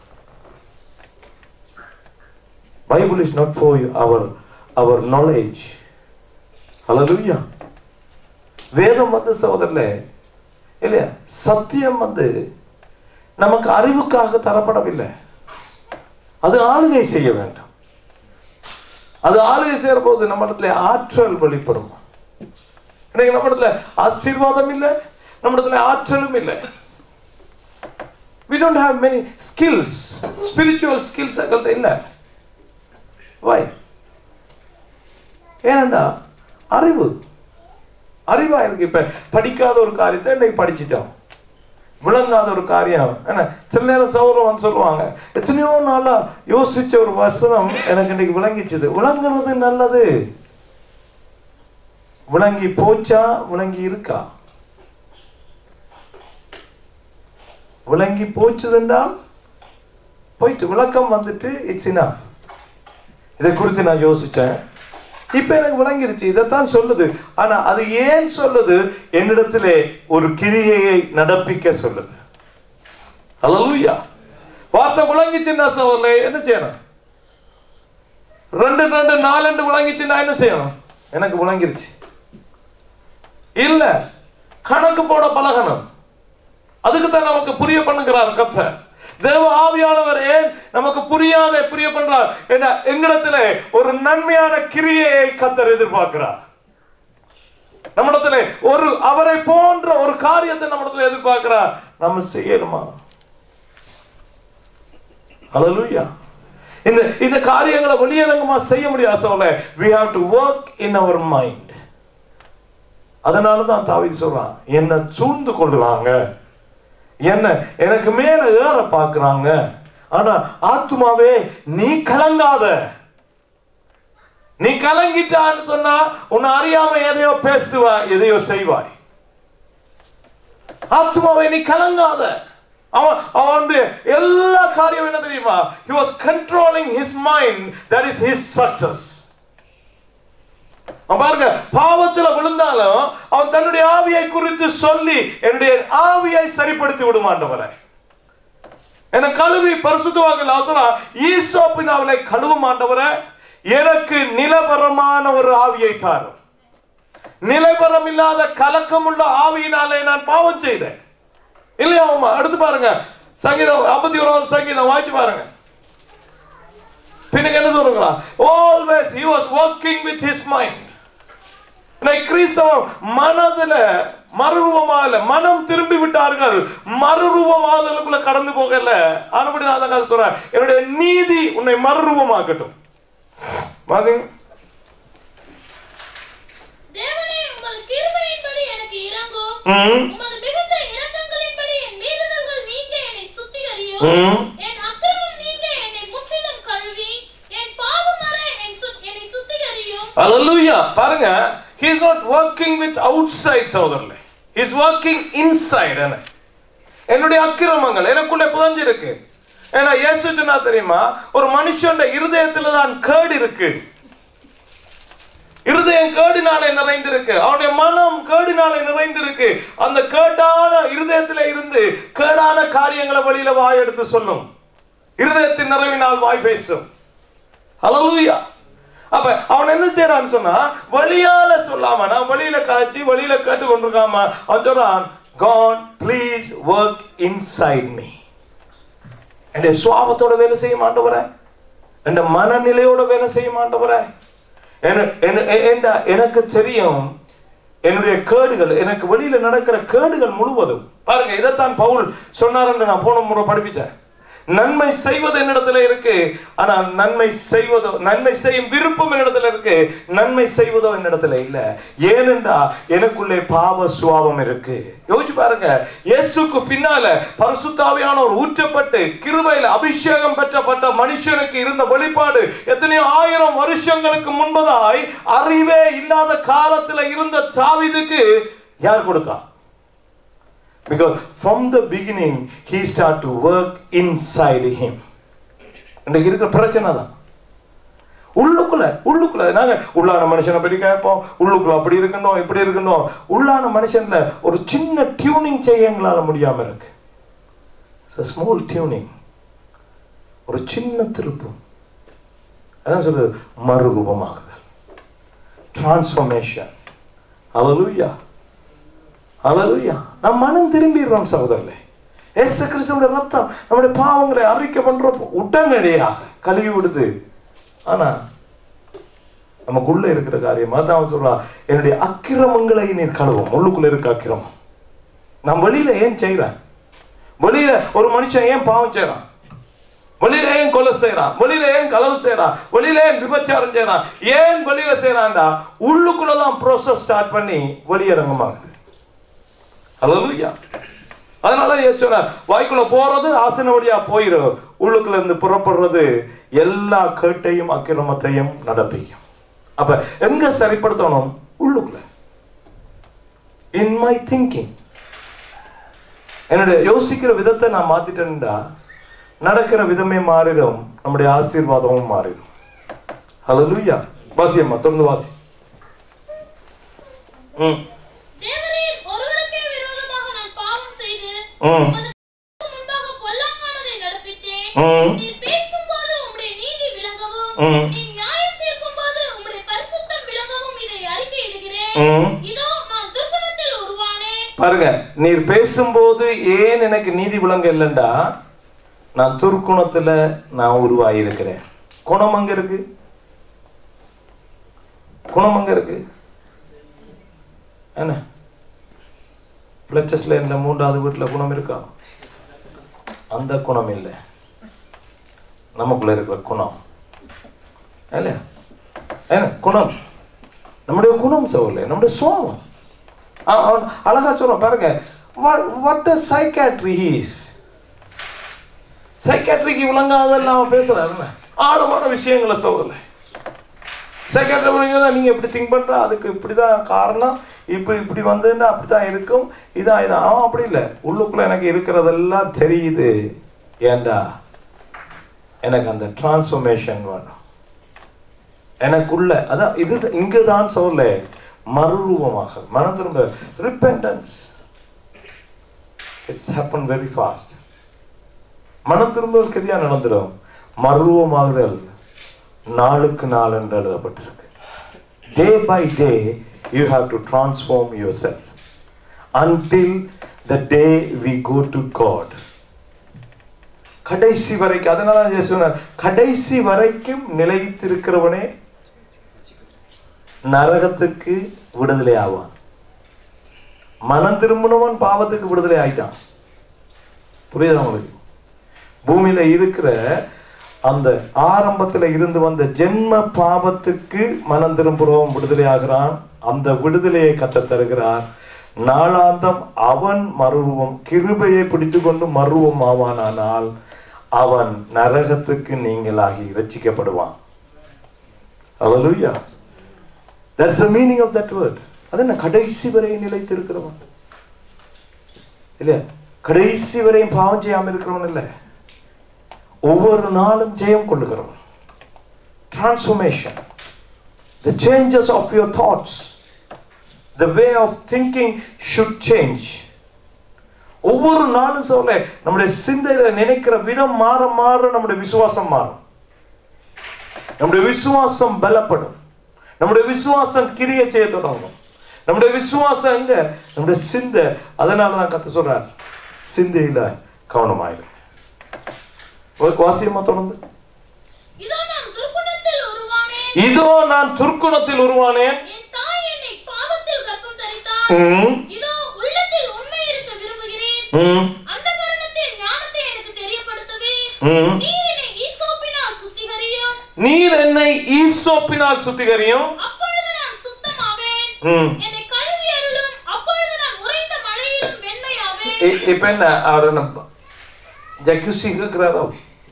Bible is not for our our knowledge hallelujah வேதம் வந்து சகோதரர்களே இல்லையா சத்தியம் வந்து நமக்கு அறிவுக்காக தரப்படவில்லை அது ஆளுகை செய்ய வேண்டும் அது ஆளுகை செய்யற போது நம்ம இடத்துல ஆற்றல் வெளிப்படும் இன்னைக்கு நம்ம இடத்துல ஆசீர்வாதம் இல்லை நம்ம இடத்துல ஆற்றலும் இல்லை we don't have many skills spiritual skills எங்கள்கிட்ட இல்லை why ஏனண்டா அறிவு அறிவா இருக்கு இப்ப படிக்காத ஒரு காரியத்தை இன்னைக்கு படிச்சிட்டோம் விளங்காத ஒரு காரியம் என்ன சில நேரம் சௌரம் வந்து சொல்லுவாங்க எத்தனையோ நாளா யோசிச்ச ஒரு வசனம் எனக்கு இன்னைக்கு விளங்கிச்சுது விளங்குறது நல்லது விளங்கி போச்சா விளங்கி இருக்கா விளங்கி போச்சுதுன்றால் போயிட்டு விளக்கம் வந்துட்டு இட்ஸ் இனஃப் இதை குறித்து நான் யோசிச்சேன் இப்ப எனக்கு விளங்கிருச்சு இதைத்தான் சொல்லுது ஆனா அது ஏன் சொல்லுது என்னிடத்திலே ஒரு கிரியையை நடப்பிக்க சொல்லுது அல்லூயா வார்த்தை விளங்கிச்சுன்னா சோழலே என்ன செய்யணும் ரெண்டு ரெண்டு நாலு விளங்கிச்சுன்னா என்ன செய்யணும் எனக்கு விளங்கிருச்சு இல்ல கணக்கு போட பழகணும் அதுக்கு தான் நமக்கு புரிய பண்ணுகிறார் கத்த தேவ ஆவியானவர் ஏன் நமக்கு புரியாத புரிய பண்றார் என்ன எங்களிடத்துல ஒரு நன்மையான கிரியையை கத்தர் எதிர்பார்க்கிறார் நம்மிடத்துல ஒரு அவரை போன்ற ஒரு காரியத்தை நம்மிடத்துல எதிர்பார்க்கிறார் நம்ம செய்யணுமா ஹalleluya இந்த இந்த காரியங்களை வெளியரங்கமா செய்ய முடியாது சொல்ல we have to work in our mind அதனால தான் தாவீது சொல்றான் என்ன சூழ்ந்து கொள்ளுவாங்க என்ன எனக்கு மேல ஏற பாக்குறாங்க ஆனா ஆத்துமாவே நீ கலங்காத நீ கலங்கிட்டான்னு சொன்னா உன்னை அறியாம எதையோ பேசுவாய் எதையோ செய்வாய் ஆத்மாவை நீ கலங்காத அவன் அவன் வந்து எல்லா காரியம் என்ன தெரியுமா he was controlling his mind that is his success அவன் பாருங்க பாவத்துல விழுந்தாலும் அவன் தன்னுடைய ஆவியை குறித்து சொல்லி என்னுடைய ஆவியை சரிப்படுத்தி விடுமாண்டவரை என கழுவி பரிசுத்தவாங்க சொல்றா ஈசோப்பின் அவளை கழுவும் ஆண்டவரை எனக்கு நிலபரமான ஒரு ஆவியை தாரும் நிலைபரம் இல்லாத கலக்கமுள்ள ஆவியினாலே நான் பாவம் செய்தேன் இல்லையா அம்மா அடுத்து பாருங்க சங்கீதம் ஐம்பத்தி ஓராவது சங்கீதம் வாய்ச்சி பாருங்க பின்னுக்கு என்ன சொல்றீங்களா always he was working with his mind இன்னைக்கு கிறிஸ்தவம் மனதுல மறுரூபமாக மனம் திரும்பி விட்டார்கள் மறுரூபமாதலுக்குள்ள கடந்து போகல ஆனபடி நான் தான் கதை சொல்றேன் என்னுடைய நீதி உன்னை மறுரூபமாக்கட்டும் பாத்தீங்க ம், உமது மிகுந்த இரக்கங்களின்படி என் மீறுதல்கள் நீங்க என்னை சுத்திகரியும் ம். என் அக்கிரமம் நீங்க என்னை முற்றிலும் கழுவி என் பாவம் வர என் சு- என்னை சுத்திகரியும் Hallelujah. பாருங்க he is not working with outside சகோதரர்களே he is working inside என்ன என்னுடைய அக்கிரமங்கள் எனக்குள்ளே புதஞ்சிருக்கு ஏன்னா இயேசு சொன்னா தெரியுமா ஒரு மனுஷன் இருதயத்துல தான் கேடு இருக்கு இருதயம் கேடினாலே நிறைந்திருக்கு அவனுடைய மனம் கேடினாலே நிறைந்திருக்கு அந்த கேடான இருதயத்திலே இருந்து கேடான காரியங்களை வழியில வாய் எடுத்து சொல்லும் இருதயத்தின் நிறைவினால் வாய் பேசும் ஹalleluya அப்ப அவன் என்ன செய்யறான்னு சொன்னா வழியால சொல்லாம நான் வழியில காய்ச்சி வழியில கேட்டு கொண்டிருக்காம அவன் சொல்றான் God please work inside me என்னுடைய சுவாபத்தோட வேலை செய்ய மாட்டவரே என் மனநிலையோட வேலை செய்ய மாட்டவரே என- என- எ- என்ற- எனக்கு தெரியும் என்னுடைய கேடுகள் எனக்கு வெளியில நடக்கிற கேடுகள் முழுவதும் பாருங்க இதைத்தான் பவுல் சொன்னார் என்று நான் போன முறை படிப்பிச்சேன் நன்மை செய்வது என்னிடத்துல இருக்கு ஆனா நன்மை செய்வதோ நன்மை செய்யும் விருப்பம் என்னிடத்துல இருக்கு நன்மை செய்வதோ என்னிடத்துல இல்ல ஏனென்றா எனக்குள்ளே பாவ சுவாபம் இருக்கு யோசிச்சு பாருங்க இயேசுக்கு பின்னால பரிசுத்தாவியானவர் ஊற்றப்பட்டு கிருபையில அபிஷேகம் பெற்றப்பட்ட மனுஷனுக்கு இருந்த வெளிப்பாடு எத்தனையோ ஆயிரம் வருஷங்களுக்கு முன்பதாய் அறிவே இல்லாத காலத்துல இருந்த தாவீதுக்கு யார் கொடுத்தா because from the beginning he start to work inside him இன்னைக்கு இருக்கிற பிரச்சனை தான் உள்ளுக்குள்ள உள்ளுக்குள்ள நாங்க உள்ளான மனுஷனை பற்றி கேட்போம் உள்ளுக்குள்ள அப்படி இருக்கணும் இப்படி இருக்கணும் உள்ளான மனுஷன்ல ஒரு சின்ன டியூனிங் செய்ய எங்களால முடியாம இருக்கு ஸ்மால் டியூனிங் ஒரு சின்ன திருப்பு அதான் சொல்றது மறுரூபமாகுதல் டிரான்ஸ்ஃபர்மேஷன் Hallelujah. Hallelujah. நாம் மனம் திரும்பிடுறோம் சகோதரர்களே இயேசு கிறிஸ்துவோட ரத்தம் நம்முடைய பாவங்களை அறிக்கை பண்றப்போ உடனடியாக கழுவி விடுது ஆனா நமக்குள்ள இருக்கிற காரியம் அதான் அவன் சொல்றான் என்னுடைய அக்கிரமங்களை நீர் கழுவும் உள்ளுக்குள்ள இருக்க அக்கிரமம் நான் வெளியில ஏன் செய்றேன் வெளியில ஒரு மனுஷன் ஏன் பாவம் செய்றான் வெளியில ஏன் கொலை செய்யறான் வெளியில ஏன் களவு செய்யறான் வெளியில ஏன் விபச்சாரம் செய்யறான் ஏன் வெளியில செய்யறான்டா உள்ளுக்குள்ளதான் ப்ரோசஸ் ஸ்டார்ட் பண்ணி வெளியரங்கமாகுது ஹalleluya அதனால இயேசு சொன்னார் வாய்க்குள்ள போறது ஆசன வழியா போயிரும் உள்ளுக்குள்ள இருந்து புறப்படுறது எல்லா கேட்டையும் அக்கிரமத்தையும் நடப்பிக்கும் அப்ப எங்க சரிப்படுத்தணும் உள்ளுக்குள்ள இன் மை திங்கிங் என்னுடைய யோசிக்கிற விதத்தை நான் மாத்திட்டேன்டா நடக்கிற விதமே மாறிடும் நம்முடைய ஆசீர்வாதமும் மாறிடும் ஹalleluya வாசி அம்மா தொடர்ந்து வாசி ம் தேவரீர் ஒருவருக்கே விரோதமாக நான் பாவம் செய்து ம் உமது முன்பாக பொல்லாங்கானதை நடப்பித்தேன் ம் நீர் பேசும்போது உம்முடைய நீதி விளங்கவும் ம். நீ நியாயம் தீர்க்கும்போது உம்முடைய பரிசுத்தம் விளங்கவும் இதை அறிக்கையிடுகிறேன் ம் இதோ நான் துர்க்குணத்தில் உருவானேன் பாருங்க நீர் பேசும்போது ஏன் எனக்கு நீதி விளங்க இல்லைண்டா நான் துர்க்குணத்துல நான் உருவாயிருக்கிறேன் குணம் அங்க இருக்கு குணம் அங்க இருக்கு என்ன பிளச்சஸ்ல இந்த மூன்றாவது வீட்டுல குணம் இருக்கா அந்த குணம் இல்லை நமக்குள்ள இருக்கிற குணம் இல்ல என்ன குணம் நம்முடைய குணம் சோழ நம்முடைய சுவாபம் அவன் அவன் அழகா சொல்றான் பாருங்க வாட் சைக்காட்ரி ஹீஸ் சைக்காட்ரிக்கு விளங்காதெல்லாம் அவன் பேசுறாரு ஆழமான விஷயங்களை சொல்லல சைக்காட்ரி விளங்காத நீங்க இப்படி திங்க் பண்ற அதுக்கு இப்படிதான் காரணம் இப்படி இப்படி வந்ததுன்னா அப்படிதான் இருக்கும் இதான் இதான் அவன் அப்படி இல்லை உள்ளுக்குள்ள எனக்கு இருக்கிறதெல்லாம் தெரியுது ஏண்டா எனக்கு அந்த டிரான்ஸ்ஃபர்மேஷன் வேணும் எனக்குள்ள அதான் இது இங்குதான் சொல்ல மறுரூபமாக மனம் திரும்ப repentance it's happen very fast மனம் திரும்ப கதியா நடந்துடும் மறுரூபமாகுதல் நாளுக்கு நாள் என்று எழுதப்பட்டிருக்கு day by day you have to transform your self until the day we go to God கடைசி வரைக்கும் அதனால இயேசு சொன்னார் கடைசி வரைக்கும் நிலைத்திருக்கிறவனே நரகத்துக்கு விடுதலை ஆவான் மனம் திரும்பினவன் பாவத்துக்கு விடுதலை ஆயிட்டான் புரியுதா உங்களுக்கு பூமியில இருக்கிற அந்த ஆரம்பத்துல இருந்து வந்த ஜென்ம பாவத்துக்கு மனம் திரும்புறவன் விடுதலை ஆகிறான் அந்த விடுதலையை கத்த தருகிறார் நாளாந்தம் அவன் மறுரூபம் கிருபையை பிடித்துக்கொண்டு மறுரூபம் ஆவானானால் அவன் நரகத்துக்கு நீங்களாகி ரட்சிக்கப்படுவான் Hallelujah. That's the meaning of that word. அது என்ன கடைசி வரை நிலைத்திருக்கிறவன் இல்ல கடைசி வரையும் பாவம் செய்யாம இருக்கிறவன் இல்ல ஒவ்வொரு நாளும் ஜெயம் கொள்ளுகிறவன் transformation the changes of your thoughts the way of thinking should change ஒவ்வொரு நாளும் சொல்ல நம்முடைய சிந்தையில நினைக்கிற விதம் மாற மாற நம்முடைய விசுவாசம் மாறும் நம்முடைய விசுவாசம் பலப்படும் நம்முடைய விசுவாசம் கிரிய செய்ய தொடங்கும் நம்முடைய விசுவாசம் எங்க நம்முடைய சிந்தை அதனால தான் கத்த சொல்றார் சிந்தையில கவனமாயிரு வாசியமா தொடர்ந்து இதோ நான் துர்க்குணத்தில் உருவானேன் இதோ நான் துர்க்குணத்தில் உருவானேன் என் தாய் என்னை பாவத்தில் கர்ப்பம் தரித்தாள் ம், இதோ உள்ளத்தில் உண்மை இருக்க விரும்புகிறேன் ம், அந்த காரணத்தில் ஞானத்தை எனக்கு தெரியப்படுத்தவே ம். நீர் என்னை ஈசோப்பினால் சுத்திகரியும் நீர் என்னை ஈசோப்பினால் சுத்திகரியும் அப்பொழுது நான் சுத்தமாவேன் ம். என்னை கழுவி அருளும் அப்பொழுது நான் உறைந்த மழையிலும் வெண்மையாவேன் இ- இப்ப என்ன அவர் நம்ம ஜக்யூசி இருக்கிறாரோ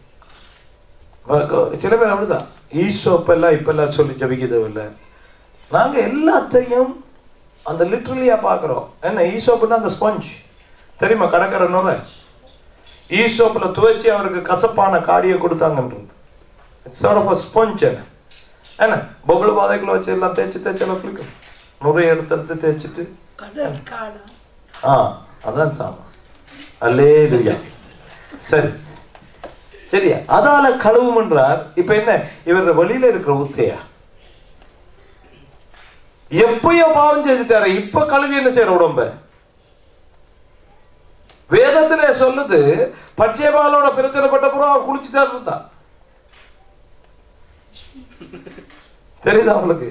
சில பேர் அப்படிதான் ஈசோப்பெல்லாம் இப்பெல்லாம் சொல்லி ஜபிக்கிறது நாங்க எல்லாத்தையும் அந்த லிட்ரலியா பாக்குறோம் என்ன ஈசோப்புன்னா அந்த ஸ்பஞ்ச் தெரியுமா கடற்கரை நுரை ஈசோப்புல துவைச்சி அவருக்கு கசப்பான காடியை கொடுத்தாங்கன்றது சார்ட் ஆஃப் அ ஸ்பஞ்ச் என்ன என்ன பொம்பளை பாதைக்குள்ள வச்சு எல்லாம் தேய்ச்சி தேய்ச்சி குளிக்கும் நுரையை எடுத்து எடுத்து தேய்ச்சிட்டு கடல் காடா ஆ அதான் சாமா அல்லேலுயா சரி சரியா அதால கழுவும் என்றார் இப்ப என்ன இவர் வெளியில இருக்கிற உத்தையா எப்பயோ பாவம் செய்துட்டாரு இப்ப கழுவி என்ன செய்யற உடம்ப வேதத்திலே சொல்லுது பச்சைபாலோட பிரச்சனைப்பட்ட புறம் அவர் குளிச்சுட்டாரு இருந்தா தெரியுதா உங்களுக்கு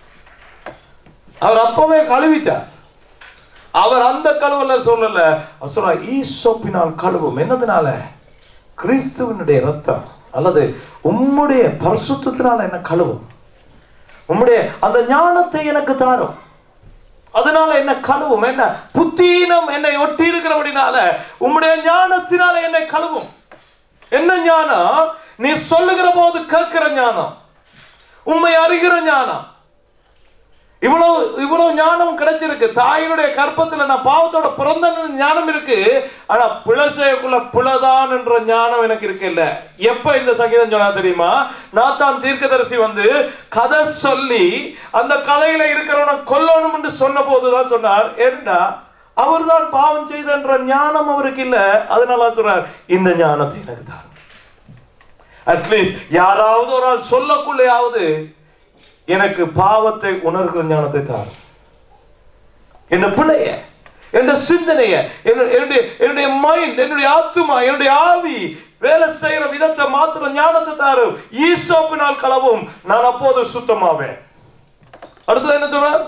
அவர் அப்பவே கழுவிட்டார் அவர் அந்த கழுவல சொல்லல அவர் சொல்ற ஈசோப்பினால் கழுவும் என்னதுனால கிறிஸ்துவனுடைய ரத்தம் அல்லது உம்முடைய பரிசுத்தத்தினால என்ன கழுவும் உம்முடைய அந்த ஞானத்தை எனக்கு தாரும் அதனால என்ன கழுவும் என்ன புத்தீனம் என்னை ஒட்டி இருக்கிறபடினால உம்முடைய ஞானத்தினால என்னை கழுவும் என்ன ஞானம் நீ சொல்லுகிற போது கேட்கிற ஞானம் உண்மை அறிகிற ஞானம் இவ்வளவு இவ்வளவு ஞானம் கிடைச்சிருக்கு தாயினுடைய கற்பத்துல நான் பாவத்தோட பிறந்த ஞானம் இருக்கு ஆனா பிழை செய்யக்குள்ள பிழைதான் என்ற ஞானம் எனக்கு இருக்கு இல்ல எப்ப இந்த சங்கீதம் சொன்னா தெரியுமா நாத்தான் தீர்க்கதரிசி வந்து கதை சொல்லி அந்த கதையில இருக்கிறவனை கொல்லணும் என்று சொன்ன போதுதான் சொன்னார் ஏன்னா அவர்தான் பாவம் செய்தன்ற ஞானம் அவருக்கு இல்ல அதனால சொல்றார் இந்த ஞானத்தை எனக்கு தான் அட்லீஸ்ட் யாராவது ஒரு ஆள் சொல்லக்குள்ளையாவது எனக்கு பாவத்தை உணர்கிற ஞானத்தை தாரும் என்ன பிள்ளைய என் சிந்தனைய என்ன- என்னுடைய என்னுடைய மைண்ட் என்னுடைய ஆத்துமா என்னுடைய ஆவி வேலை செய்யற விதத்தை மாத்திர ஞானத்தை தாரும் ஈசோப்பினால் களவும் நான் அப்போது சுத்தமாவேன் அடுத்தது என்ன சொல்றார்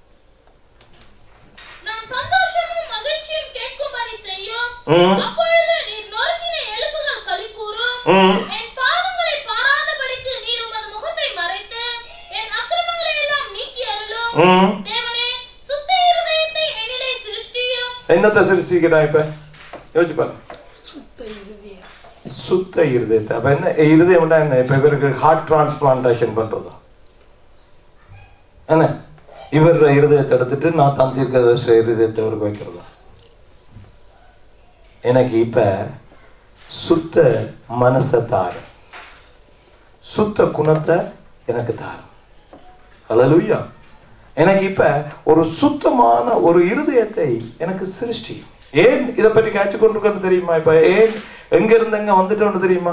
நான் சந்தோஷமும் மகிழ்ச்சியும் கேட்கும்படி செய்யும் ம். அப்பொழுது நீர் நொறுக்கின எலும்புகள் களி கூறும் ம். என் பாவங்களை பாராதபடிக்கு நீர் உமது முகத்தை மறைத்து என் அக்கிரமங்களை எல்லாம் நீக்கி அருளும் ம். தேவனே சுத்த இருதயத்தை என்னிலே சிருஷ்டியும் என்னத்தை சிரிச்சுக்கிறான் இப்ப யோசிச்சு பாருங்க சுத்த இருதயம் சுத்த இருதயத்தை அப்ப என்ன இருதயம்னா என்ன இப்ப இவருக்கு ஹார்ட் டிரான்ஸ்பிளான்டேஷன் பண்றதா என்ன இவர் இருதயத்தை எடுத்துட்டு நான் தான் தீர்க்க இருதயத்தை அவருக்கு வைக்கிறதா எனக்கு இப்ப சுத்த மனசை தாரு சுத்த குணத்தை எனக்கு தாரு ஹalleluya எனக்கு இப்ப ஒரு சுத்தமான ஒரு இருதயத்தை எனக்கு சிருஷ்டி ஏன் இதை பற்றி காய்ச்சி கொண்டிருக்கணும் தெரியுமா இப்ப ஏன் எங்க இருந்து எங்க வந்துட்டோம்னு தெரியுமா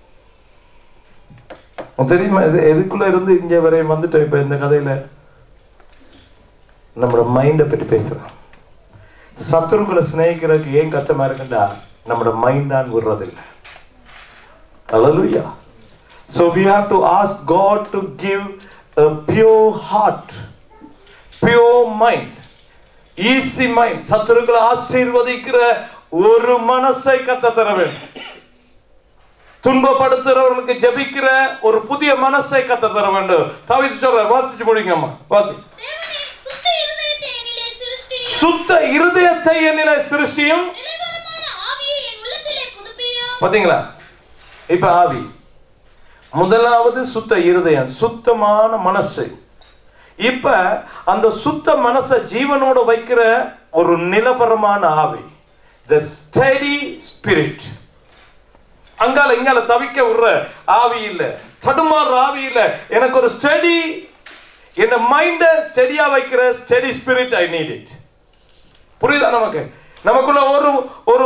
உனக்கு தெரியுமா இது எதுக்குள்ள இருந்து இங்க வரை வந்துட்டோம் இப்ப இந்த கதையில நம்மளோட மைண்டை பற்றி பேசுறோம் சத்துருக்களை சிநேகிக்கிறதுக்கு ஏன் கஷ்டமா இருக்குண்டா நம்மளோட மைண்ட் தான் விடுறதில்லை Hallelujah. So we have to ask God to give a pure heart, pure mind, easy mind. சத்துருக்களை ஆசீர்வதிக்கிற ஒரு மனசை கத்த தர வேண்டும் துன்பப்படுத்துறவர்களுக்கு ஜெபிக்கிற ஒரு புதிய மனசை கத்த தர வேண்டும் தவித்து சொல்ற வாசிச்சு முடிங்கம்மா வாசி தேவனே சுத்த இருதயத்தை என்னிலே சிருஷ்டியும் சுத்த இருதயத்தை என்னில சிருஷ்டியும் நிலைவரமான ஆவியை என் உள்ளத்திலே புதுப்பியும் பாத்தீங்களா இப்ப ஆவி முதலாவது சுத்த இருதயம் சுத்தமான மனசு இப்ப அந்த சுத்த மனசை ஜீவனோட வைக்கிற ஒரு நிலவரமான ஆவி த ஸ்டடி ஸ்பிரிட் அங்கால இங்கால தவிக்க விடுற ஆவி இல்ல தடுமாறுற ஆவி இல்ல எனக்கு ஒரு ஸ்டடி என்ன மைண்ட ஸ்டடியா வைக்கிற steady spirit I need it புரியுதா நமக்கு நமக்குள்ள ஒரு ஒரு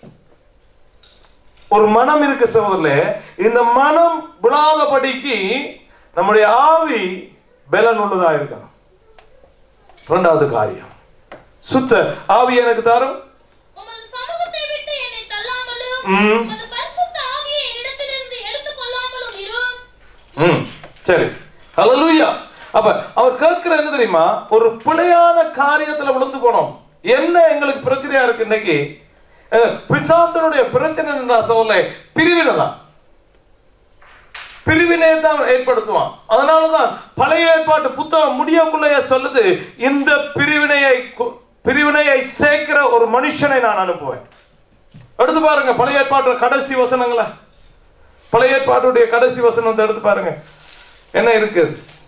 ஒரு மனம் இருக்கு சகோதரர்களே இந்த மனம் விடாதபடிக்கு நம்முடைய ஆவி பலன் உள்ளதா இருக்கணும் இரண்டாவது காரியம் சுத்த ஆவி எனக்கு தரும் உமது சமூகத்தை விட்டு என்னை தள்ளாமலும் ம். உமது பரிசுத்த ஆவியை என்னிடத்திலிருந்து எடுத்துக் கொள்ளாமலும் இரும் ம் சரி ஹalleluya அப்ப அவர் கேட்கிற என்ன தெரியுமா ஒரு பிழையான காரியத்துல விழுந்து போனோம் என்ன எங்களுக்கு பிரச்சனையா இருக்கு இன்னைக்கு அஹ், பிசாசனுடைய பிரச்சனை என்ன சொல்ல பிரிவினை தான் பிரிவினையை தான் ஏற்படுத்துவான் அதனாலதான் பழைய ஏற்பாட்டு புத்தகம் முடியக்குள்ளேயே சொல்லுது இந்த பிரிவினையை கு- பிரிவினையை சேர்க்கிற ஒரு மனுஷனை நான் அனுப்புவேன் எடுத்து பாருங்க பழைய ஏற்பாட்டு கடைசி வசனங்களை பழைய ஏற்பாட்டுடைய கடைசி வசனத்தை எடுத்து பாருங்க என்ன இருக்கு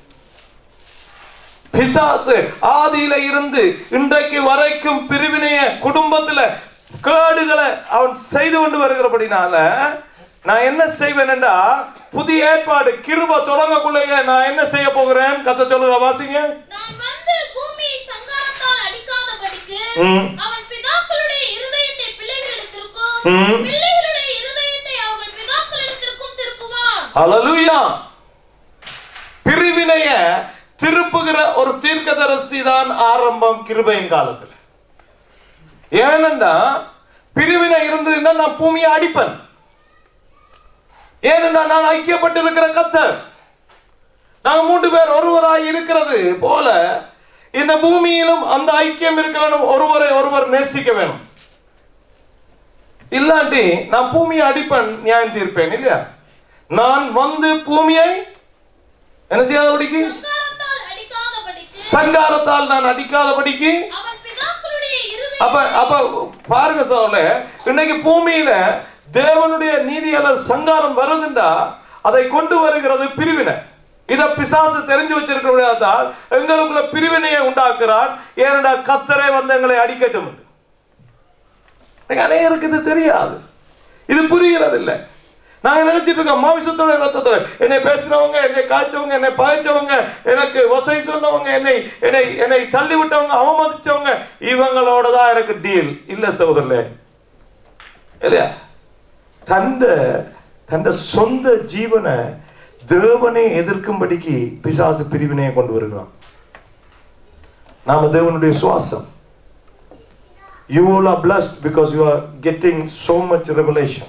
பிசாசு ஆதியில இருந்து இன்றைக்கு வரைக்கும் பிரிவினைய குடும்பத்துல கேடுகளை அவன் செய்து கொண்டு வருகிறபடினால நான் என்ன செய்வேன் என்றா புதிய ஏற்பாடு கிருப தொடங்கக்குள்ளேயே நான் என்ன செய்ய போகிறேன் கத்த சொல்லுற வாசிங்க நான் வந்து பூமியை சங்காரத்தால் அடிக்காதபடிக்கு ம். அவன் பிதாக்களுடைய இருதயத்தை பிள்ளைகளிடத்திற்கும் ம். பிள்ளைகளுடைய இருதயத்தை அவர்கள் பிதாக்களிடத்திற்கும் திருப்புவான் ஹalleluya பிரிவினைய திருப்புகிற ஒரு தீர்க்கதரிசி தான் ஆரம்பம் கிருபையின் காலத்துல ஏனென்றா பிரிவினை இருந்ததுன்னா நான் பூமியை அடிப்பேன் ஏனென்றா நான் ஐக்கியப்பட்டு இருக்கிற கத்தர் நாங்க மூன்று பேர் ஒருவராய் இருக்கிறது போல இந்த பூமியிலும் அந்த ஐக்கியம் இருக்க வேணும் ஒருவரை ஒருவர் நேசிக்க வேணும் இல்லாட்டி நான் பூமியை அடிப்பேன் நியாயம் தீர்ப்பேன் இல்லையா நான் வந்து பூமியை என்ன செய்யாதபடிக்கு சங்காரத்தால் அடிக்காதபடிக்கு சங்காரத்தால் நான் அடிக்காதபடிக்கு அவன் பிதாக்களுடைய அப்ப இருதயத்தை அப்ப பாருங்க சோழ இன்னைக்கு பூமியில தேவனுடைய நீதியால சங்காரம் வருதுண்டா அதை கொண்டு வருகிறது பிரிவினை இத பிசாசு தெரிஞ்சு வச்சிருக்கிறதால் எங்களுக்குள்ள பிரிவினையை உண்டாக்குறான் ஏனென்றா கத்தரை வந்து எங்களை அடிக்கட்டும் என்று. இன்னைக்கு அநேகருக்கு இது தெரியாது இது புரிகிறது இல்லை நாங்க நினைச்சிட்டு இருக்கோம் மாமிசத்தோட ரத்தத்தோட என்னை பேசினவங்க என்னை காய்ச்சவங்க என்னை பாய்ச்சவங்க எனக்கு வசை சொன்னவங்க என்னை என்னை என்னை தள்ளி விட்டவங்க அவமதிச்சவங்க இவங்களோட தான் எனக்கு டீல் இல்ல சகோதரர்களே இல்லையா தந்த தந்த சொந்த ஜீவனை தேவனை எதிர்க்கும்படிக்கு பிசாசு பிரிவினையை கொண்டு வருகிறான் நாம தேவனுடைய சுவாசம் you all are blessed because you are getting so much revelation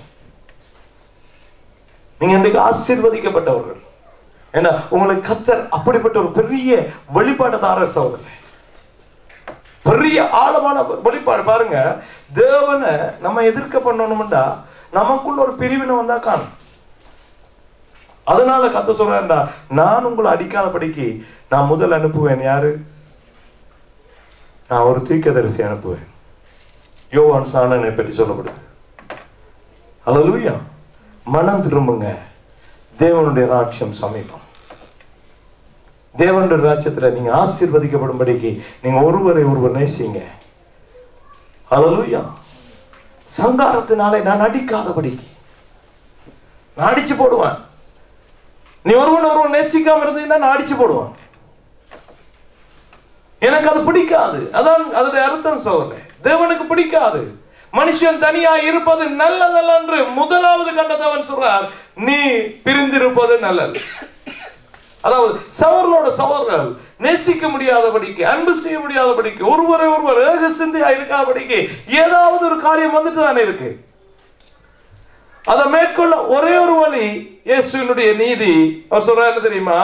நீங்க இன்றைக்கு ஆசீர்வதிக்கப்பட்டவர்கள் ஏன்னா உங்களுக்கு கத்தர் அப்படிப்பட்ட ஒரு பெரிய வெளிப்பாடு தார சகோதரர்களே பெரிய ஆழமான வெளிப்பாடு பாருங்க தேவனை நம்ம எதிர்க்க பண்ணணும்டா நமக்குள்ள ஒரு பிரிவினை வந்தா காணும் அதனால கத்த சொல்றேன்டா நான் உங்களை அடிக்காதபடிக்கு நான் முதல் அனுப்புவேன் யாரு நான் ஒரு தீர்க்கதரிசி அனுப்புவேன் யோவான் சாணனை பற்றி சொல்லப்படுது அல்லேலூயா மனம் திரும்புங்க தேவனுடைய ராட்சியம் சமீபம் தேவனுடைய ராஜ்யத்துல நீங்க ஆசீர்வதிக்கப்படும்படிக்கு நீங்க ஒருவரை ஒருவர் நேசிங்க அல்லேலூயா சங்காரத்தினாலே நான் அடிக்காதபடிக்கு நான் அடிச்சு போடுவேன் நீ ஒருவன் ஒருவன் நேசிக்காம இருந்தீங்கன்னா நான் அடிச்சு போடுவேன் எனக்கு அது பிடிக்காது அதான் அதோட அர்த்தம் சோதனை தேவனுக்கு பிடிக்காது மனுஷன் தனியா இருப்பது நல்லதல்ல என்று முதலாவது கண்டதவன் சொல்றார் நீ பிரிந்திருப்பது நல்லது அதாவது சவர்களோட சவர்கள் நேசிக்க முடியாதபடிக்கு அன்பு செய்ய முடியாதபடிக்கு ஒருவரை ஒருவர் ஏக சிந்தையா இருக்காதபடிக்கு ஏதாவது ஒரு காரியம் வந்துட்டு தானே இருக்கு அதை மேற்கொள்ள ஒரே ஒரு வழி இயேசுவினுடைய நீதி அவர் சொல்றாரு என்ன தெரியுமா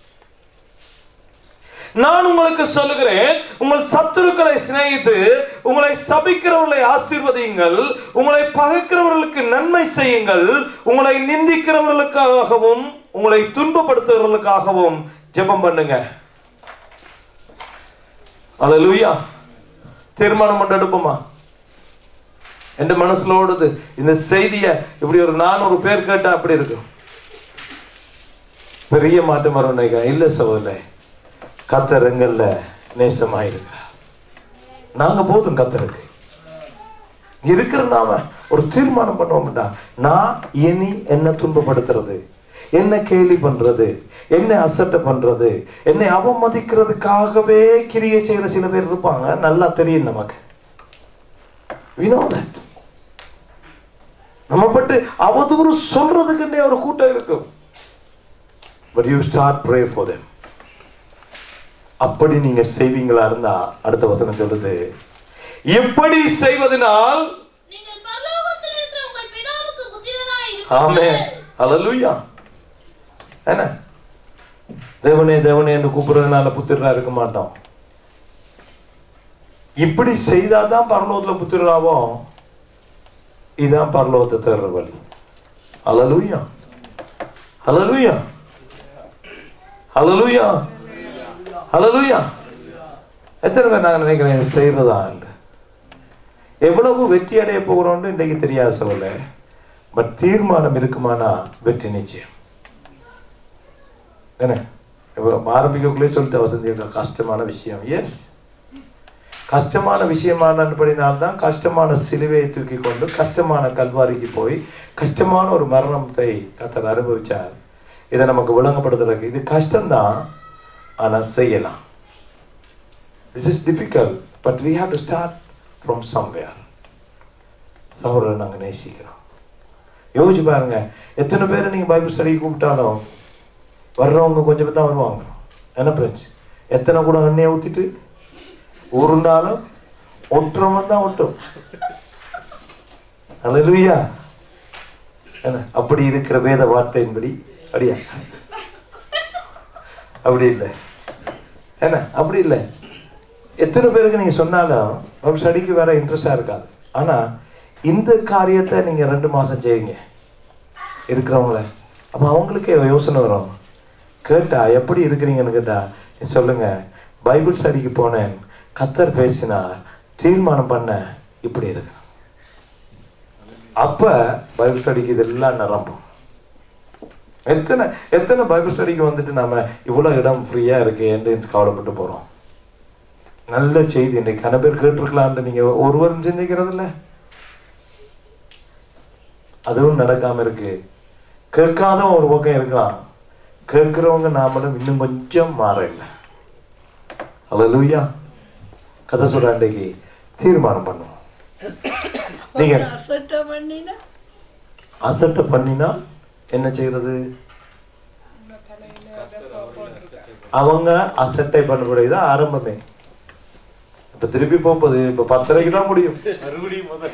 நான் உங்களுக்கு சொல்லுகிறேன் உங்கள் சத்துருக்களை சிநேகித்து உங்களை சபிக்கிறவர்களை ஆசீர்வதியுங்கள் உங்களை பகைக்கிறவர்களுக்கு நன்மை செய்யுங்கள் உங்களை நிந்திக்கிறவர்களுக்காகவும் உங்களை துன்பப்படுத்துகிறவர்களுக்காகவும் ஜெபம் பண்ணுங்க அல்லேலூயா தீர்மானம் பண்ணி எடுப்போமா என் மனசுல ஓடுது இந்த செய்திய இப்படி ஒரு நானூறு பேர் கேட்டா அப்படி இருக்கும் பெரிய மாற்றம் வரும் நினைக்கிறேன் இல்ல சகோதரே கத்தர் எங்கள்ல நேசமாயிருக்கிறார் நாங்க போதும் கத்தருக்கு இருக்கிற நாம ஒரு தீர்மானம் பண்ணுவோம்டா நான் இனி என்ன துன்பப்படுத்துறது என்ன கேலி பண்றது என்ன அசட்டை பண்றது என்னை அவமதிக்கிறதுக்காகவே கிரியை செய்யற சில பேர் இருப்பாங்க நல்லா தெரியும் நமக்கு We know that. நம்ம பட்டு அவதூறு சொல்றதுக்குன்னே ஒரு கூட்டம் இருக்கும் but you start pray for them அப்படி நீங்க செய்வீங்களா இருந்தா அடுத்த வசனம் சொல்லுது எப்படி செய்வதனால் நீங்கள் பரலோகத்தில் இருக்கிற உங்கள் பிதாவுக்கு புத்திரராய் ஆமே இருப்பீர்கள் ஹalleluya என்ன தேவனே தேவனே என்று கூப்பிடுறதுனால புத்திரரா இருக்க மாட்டோம் இப்படி செய்தாதான் பரலோகத்துல புத்திரராவோம் இதான் பரலோகத்தை தேடுற வழி ஹalleluya ஹalleluya ஹalleluya ஹalleluya எத்தனை பேர் நாங்க நினைக்கிறேன் இது செய்யறதா என்று எவ்வளவு வெற்றி அடைய போகிறோம்னு இன்னைக்கு தெரியாது சொல்ல பட் தீர்மானம் இருக்குமானா வெற்றி நிச்சயம் என்ன இப்போ ஆரம்பிக்கக்குள்ளே சொல்லிட்டு வசந்தி அக்கா, கஷ்டமான விஷயம் எஸ் கஷ்டமான விஷயமானபடினால்தான் கஷ்டமான சிலுவையை தூக்கி கொண்டு கஷ்டமான கல்வாரிக்கு போய் கஷ்டமான ஒரு மரணத்தை கத்தர் அனுபவிச்சார் இதை நமக்கு விளங்கப்படுத்துறதுக்கு இது கஷ்டம்தான் ஆனா செய்யலாம் this is difficult but we have to start from somewhere சகோதரர் நாங்க நேசிக்கிறோம் யோசிச்சு பாருங்க எத்தனை பேரை நீங்க பைபிள் ஸ்டடி கூப்பிட்டாலும் வர்றவங்க கொஞ்சம் பேர் தான் வருவாங்க என்ன பிரச்சு எத்தனை கூட எண்ணெயை ஊத்திட்டு உருண்டாலும் ஒட்டுறவன் தான் ஒட்டும் அல்லா என்ன அப்படி இருக்கிற வேத வார்த்தையின்படி அப்படியா அப்படி இல்லை என்ன அப்படி இல்லை எத்தனை பேருக்கு நீங்க சொன்னாலும் பைபிள் ஸ்டடிக்கு வேற இன்ட்ரெஸ்டா இருக்காது ஆனா இந்த காரியத்தை நீங்க ரெண்டு மாசம் செய்யுங்க இருக்கிறவங்கள அப்ப அவங்களுக்கே யோசனை வரும் கேட்டா எப்படி இருக்கிறீங்கன்னு கேட்டா நீ சொல்லுங்க பைபிள் ஸ்டடிக்கு போனேன் கத்தர் பேசினார் தீர்மானம் பண்ண இப்படி இருக்கு அப்ப பைபிள் ஸ்டடிக்கு இதெல்லாம் நிரம்பும் எத்தனை எத்தனை பைபிள் ஸ்டடிக்கு வந்துட்டு நாம இவ்வளவு இடம் ஃப்ரீயா இருக்கு என்று கவலைப்பட்டு போறோம் நல்ல செய்தி இன்னைக்கு கன பேர் கேட்டிருக்கலாம்னு நீங்க ஒருவரும் சிந்திக்கிறது இல்ல அதுவும் நடக்காம இருக்கு கேட்காத ஒரு பக்கம் இருக்கலாம் கேட்கிறவங்க நாமளும் இன்னும் கொஞ்சம் மாற இல்லை அல்லூயா கதை சொல்ற அன்றைக்கு தீர்மானம் பண்ணுவோம் நீங்க அசட்டை பண்ணினா அசட்டை பண்ணினா என்ன செய்யறது அவங்க அசட்டை பண்ணக்கூடியது ஆரம்பமே இப்ப திருப்பி போகும்போது இப்ப பத்தரைக்கு தான் முடியும் மறுபடியும் முதல்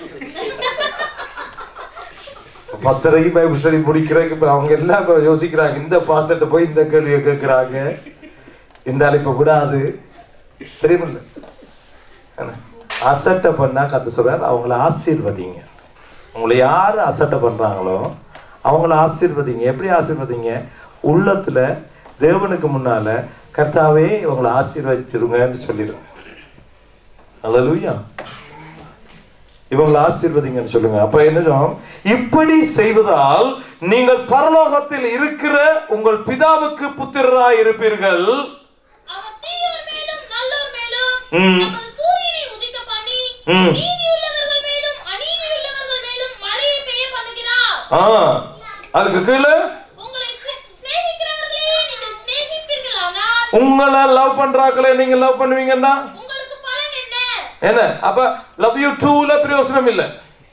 இப்ப பத்தரைக்கு பைபிள் ஸ்டடி முடிக்கிறதுக்கு இப்ப அவங்க எல்லாம் இப்ப யோசிக்கிறாங்க இந்த பாஸ்டர்ட்ட போய் இந்த கேள்வியை கேட்கிறாங்க இந்த அழைப்ப கூடாது தெரியுமில்ல என்ன? அசட்டை பண்ணா கத்து சொல்றாரு அவங்கள ஆசீர்வதிங்க உங்களை யாரு அசட்டை பண்றாங்களோ அவங்கள ஆசீர்வதிங்க எப்படி ஆசீர்வதிங்க உள்ளத்துல தேவனுக்கு முன்னால கர்த்தாவே இவங்களை ஆசீர்வதிச்சிருங்கன்னு சொல்லிடுங்க அல்லேலூயா இவங்களை ஆசீர்வதிங்கன்னு சொல்லுங்க அப்ப என்னதும் இப்படி செய்வதால் நீங்கள் பரலோகத்தில் இருக்கிற உங்கள் பிதாவுக்கு புத்திரராய் இருப்பீர்கள் அவர் தீயோர் மேலும் நல்லோர் மேலும் ம். நமது சூரியனை உதிக்க பண்ணி ம். நீதியுள்ளவர்கள் மேலும் அநீதியுள்ளவர்கள் மேலும் மழையை பெய்ய பண்ணுகிறார் ஆ அதுக்கு கீழே உங்களை சிநே- சிநேகிக்கிறவர்களே நீங்கள் சிநேகிப்பீர்களானால் உங்களை லவ் பண்றாங்களே நீங்க லவ் பண்ணுவீங்கன்னா உங்களுக்கு பலன் என்ன என்ன அப்ப லவ் யூ டூல பிரயோசனம் இல்ல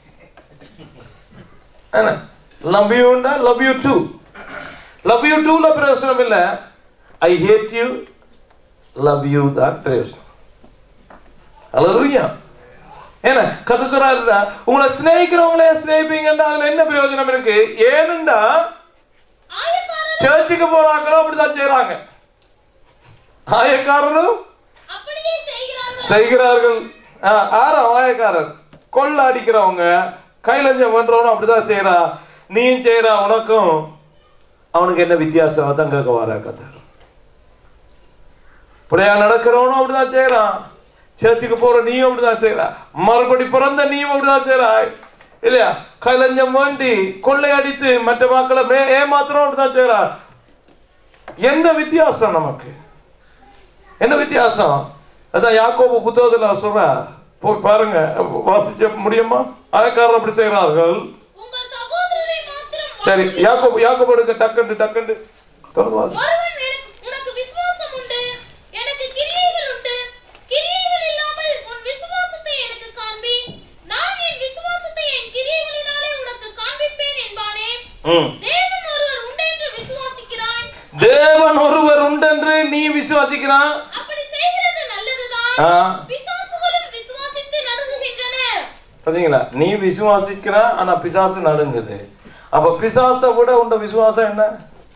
என்ன லவ் யூண்டா love you too love you டூல பிரயோசனம் இல்ல I hate you love you தான் பிரயோசனம் அல்லதுயா என்ன கத்து சொல்றாருடா உங்களை சிநேகிக்கிறவங்களே சிநேகிப்பீங்கன்னா அதுல என்ன பிரயோஜனம் இருக்கு ஏனுண்டா ஆயக்காரர் சர்ச்சுக்கு போறாங்களோ அப்படிதான் செய்யறாங்க ஆயக்காரரும் அப்படியே செய்கிறார்கள் செய்கிறார்கள் ஆ, ஆறா வாயக்காரர் கொள்ள அடிக்கிறவங்க கைலஞ்சம் பண்றவனும் அப்படிதான் செய்யறா நீயும் செய்யறா உனக்கும் அவனுக்கு என்ன வித்தியாசம் அதான் கேட்க வர கத்தர் இப்படியா நடக்கிறவனும் அப்படிதான் செய்யறான் சர்ச்சுக்கு போற நீயும் அப்படிதான் செய்யற மறுபடி பிறந்த நீயும் அப்படிதான் செய்யறாய் இல்லையா கலைஞம் வேண்டி கொள்ளையடித்து மற்ற மக்களை மே ஏமாத்திரம் அப்படிதான் செய்யறா எந்த வித்தியாசம் நமக்கு என்ன வித்தியாசம் அதான் யாக்கோபு புத்தகத்துல சொல்ற போய் பாருங்க வாசிச்ச முடியுமா ஆயக்காரர் அப்படி செய்கிறார்கள் உங்கள் சகோதரரை மாத்திரம் சரி வாழ்வில் யாக்கோபு யாக்கோபு எடுக்க டக்குண்டு டக்குண்டு தொடர்ந்து வாசி. ஒருவன் எனக்கு- உனக்கு விசுவாசம் உண்டு எனக்கு கிரியைகள் உண்டு கிரியைகள் இல்லாமல் உன் விசுவாசத்தை எனக்கு காண்பி நான் என் விசுவாசத்தை என் கிரியைகளினாலே உனக்கு காண்பிப்பேன் என்பானே ம். தேவன் ஒருவர் உண்டு என்று விசுவாசிக்கிறாய் தேவன் ஒருவர் உண்டென்று நீ விசுவாசிக்கிறான் அப்படி செய்கிறது நல்லதுதான் ஆ. பிசாசுகளும் விசுவாசித்து நடுங்குகின்றன பாத்தீங்களா நீ விசுவாசிக்கிற ஆனா பிசாசு நடுங்குது அப்ப பிசாசை விட உண்ட விசுவாசம் என்ன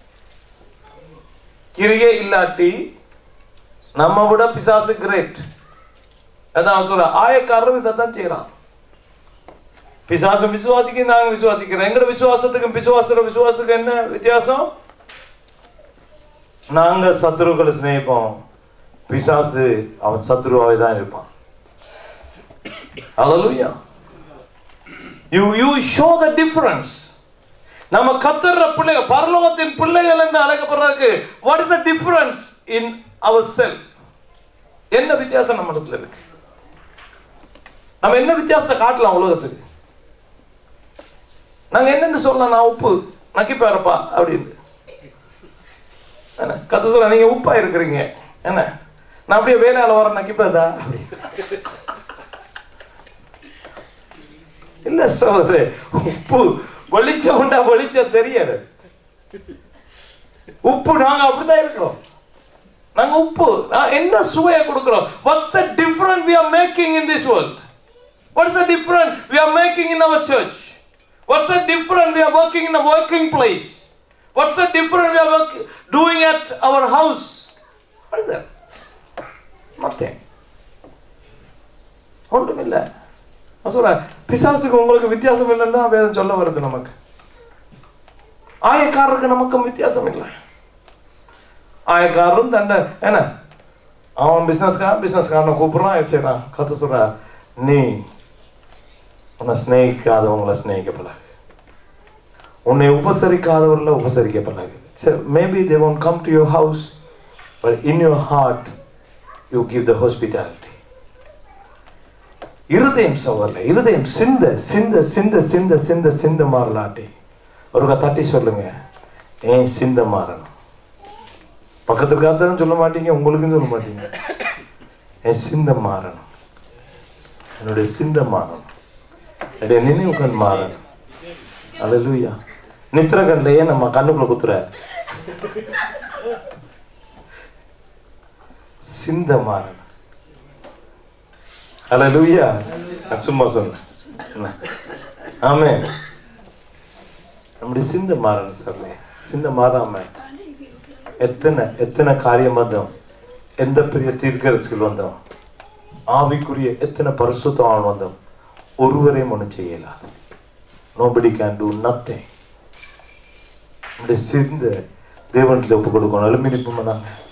கிரியே இல்லாட்டி நம்ம விட பிசாசு கிரேட் அதான் சொல்ற ஆயக்காரரும் இதைத்தான் செய்யறான் பிசாசம் விசுவாசிக்க நாங்க விசுவாசிக்கிறோம் எங்கட விசுவாசத்துக்கும் பிசுவாச விசுவாசத்துக்கு என்ன வித்தியாசம் நாங்க சத்துருக்களை சிநேகிப்போம் பிசாசு அவன் சத்துருவாவே தான் இருப்பான் Hallelujah. You you show the difference. நம்ம கத்துற பிள்ளைகள் பரலோகத்தின் பிள்ளைகள் என்று அழைக்கப்படுறதுக்கு what is the difference in our self என்ன வித்தியாசம் நம்ம இடத்துல இருக்கு நம்ம என்ன வித்தியாசத்தை காட்டலாம் உலகத்துக்கு நாங்க என்னன்னு சொல்லலாம் நான் உப்பு நக்கிப்பாருப்பா அப்படின்னு என்ன கத்து சொல்ல நீங்க உப்பா இருக்கிறீங்க என்ன நான் அப்படியே வேலையால வர நக்கிப்பாதா அப்படி இல்ல சோதரே உப்பு வெளிச்சம் உண்டா வெளிச்சம் தெரியாது உப்பு நாங்க அப்படிதான் இருக்கிறோம் நாங்க உப்பு நான் என்ன சுவையை கொடுக்கிறோம் what's the different we are making in this world what's the different we are making in our church what's the different we are working in a working place what's the different we are work, doing at our house what is that nothing ஒன்றுமில்லை நான் சொல்றேன் பிசாசுக்கு உங்களுக்கு வித்தியாசம் இல்லைன்னா வேதம் சொல்ல வருது நமக்கு ஆயக்காரருக்கு நமக்கும் வித்தியாசம் இல்லை ஆயக்காரரும் தண்டை என்ன அவன் பிசினஸ்காரன் பிசினஸ்காரனை கூப்பிடுறான் செய்யறான் கத்து சொல்ற நீ உன்னை சிநேகிக்காதவங்களை சிநேகிக்கப்படாது உன்னை உபசரிக்காதவர்களை உபசரிக்கப்படாது maybe they won't come to your house but in your heart you give the hospitality இருதயம் சவர்ல இருதயம் சிந்த சிந்த சிந்த சிந்த சிந்த சிந்த மாறலாட்டி ஒருக்கா தட்டி சொல்லுங்க ஏன் சிந்த மாறணும் பக்கத்துல காத்தாலும் சொல்ல மாட்டீங்க உங்களுக்கும் சொல்ல மாட்டீங்க என் சிந்த மாறணும் என்னுடைய சிந்த மாறணும் என்னுடைய நினைவுகள் மாறணும் அல்லூயா நித்திர கண்டையே நம்ம கண்ணுக்குள்ள குத்துற சிந்த மாறணும் அல்லூயா நான் சும்மா சொன்னேன் ஆமே நம்முடைய சிந்த மாறணும் சார்லே சிந்த மாறாம எத்தனை எத்தனை காரியம் வந்தோம் எந்த பெரிய தீர்க்கரசிகள் வந்தோம் ஆவிக்குரிய எத்தனை பரிசுத்தம் வந்தோம் ஒருவரையும் ஒன்றும் செய்யலாம் நோபடி கேன் டூ நத்திங் நம்முடைய சிந்த தேவனத்தில் ஒப்பு கொடுக்கணும் எலும்பி நிற்போம் நாங்கள்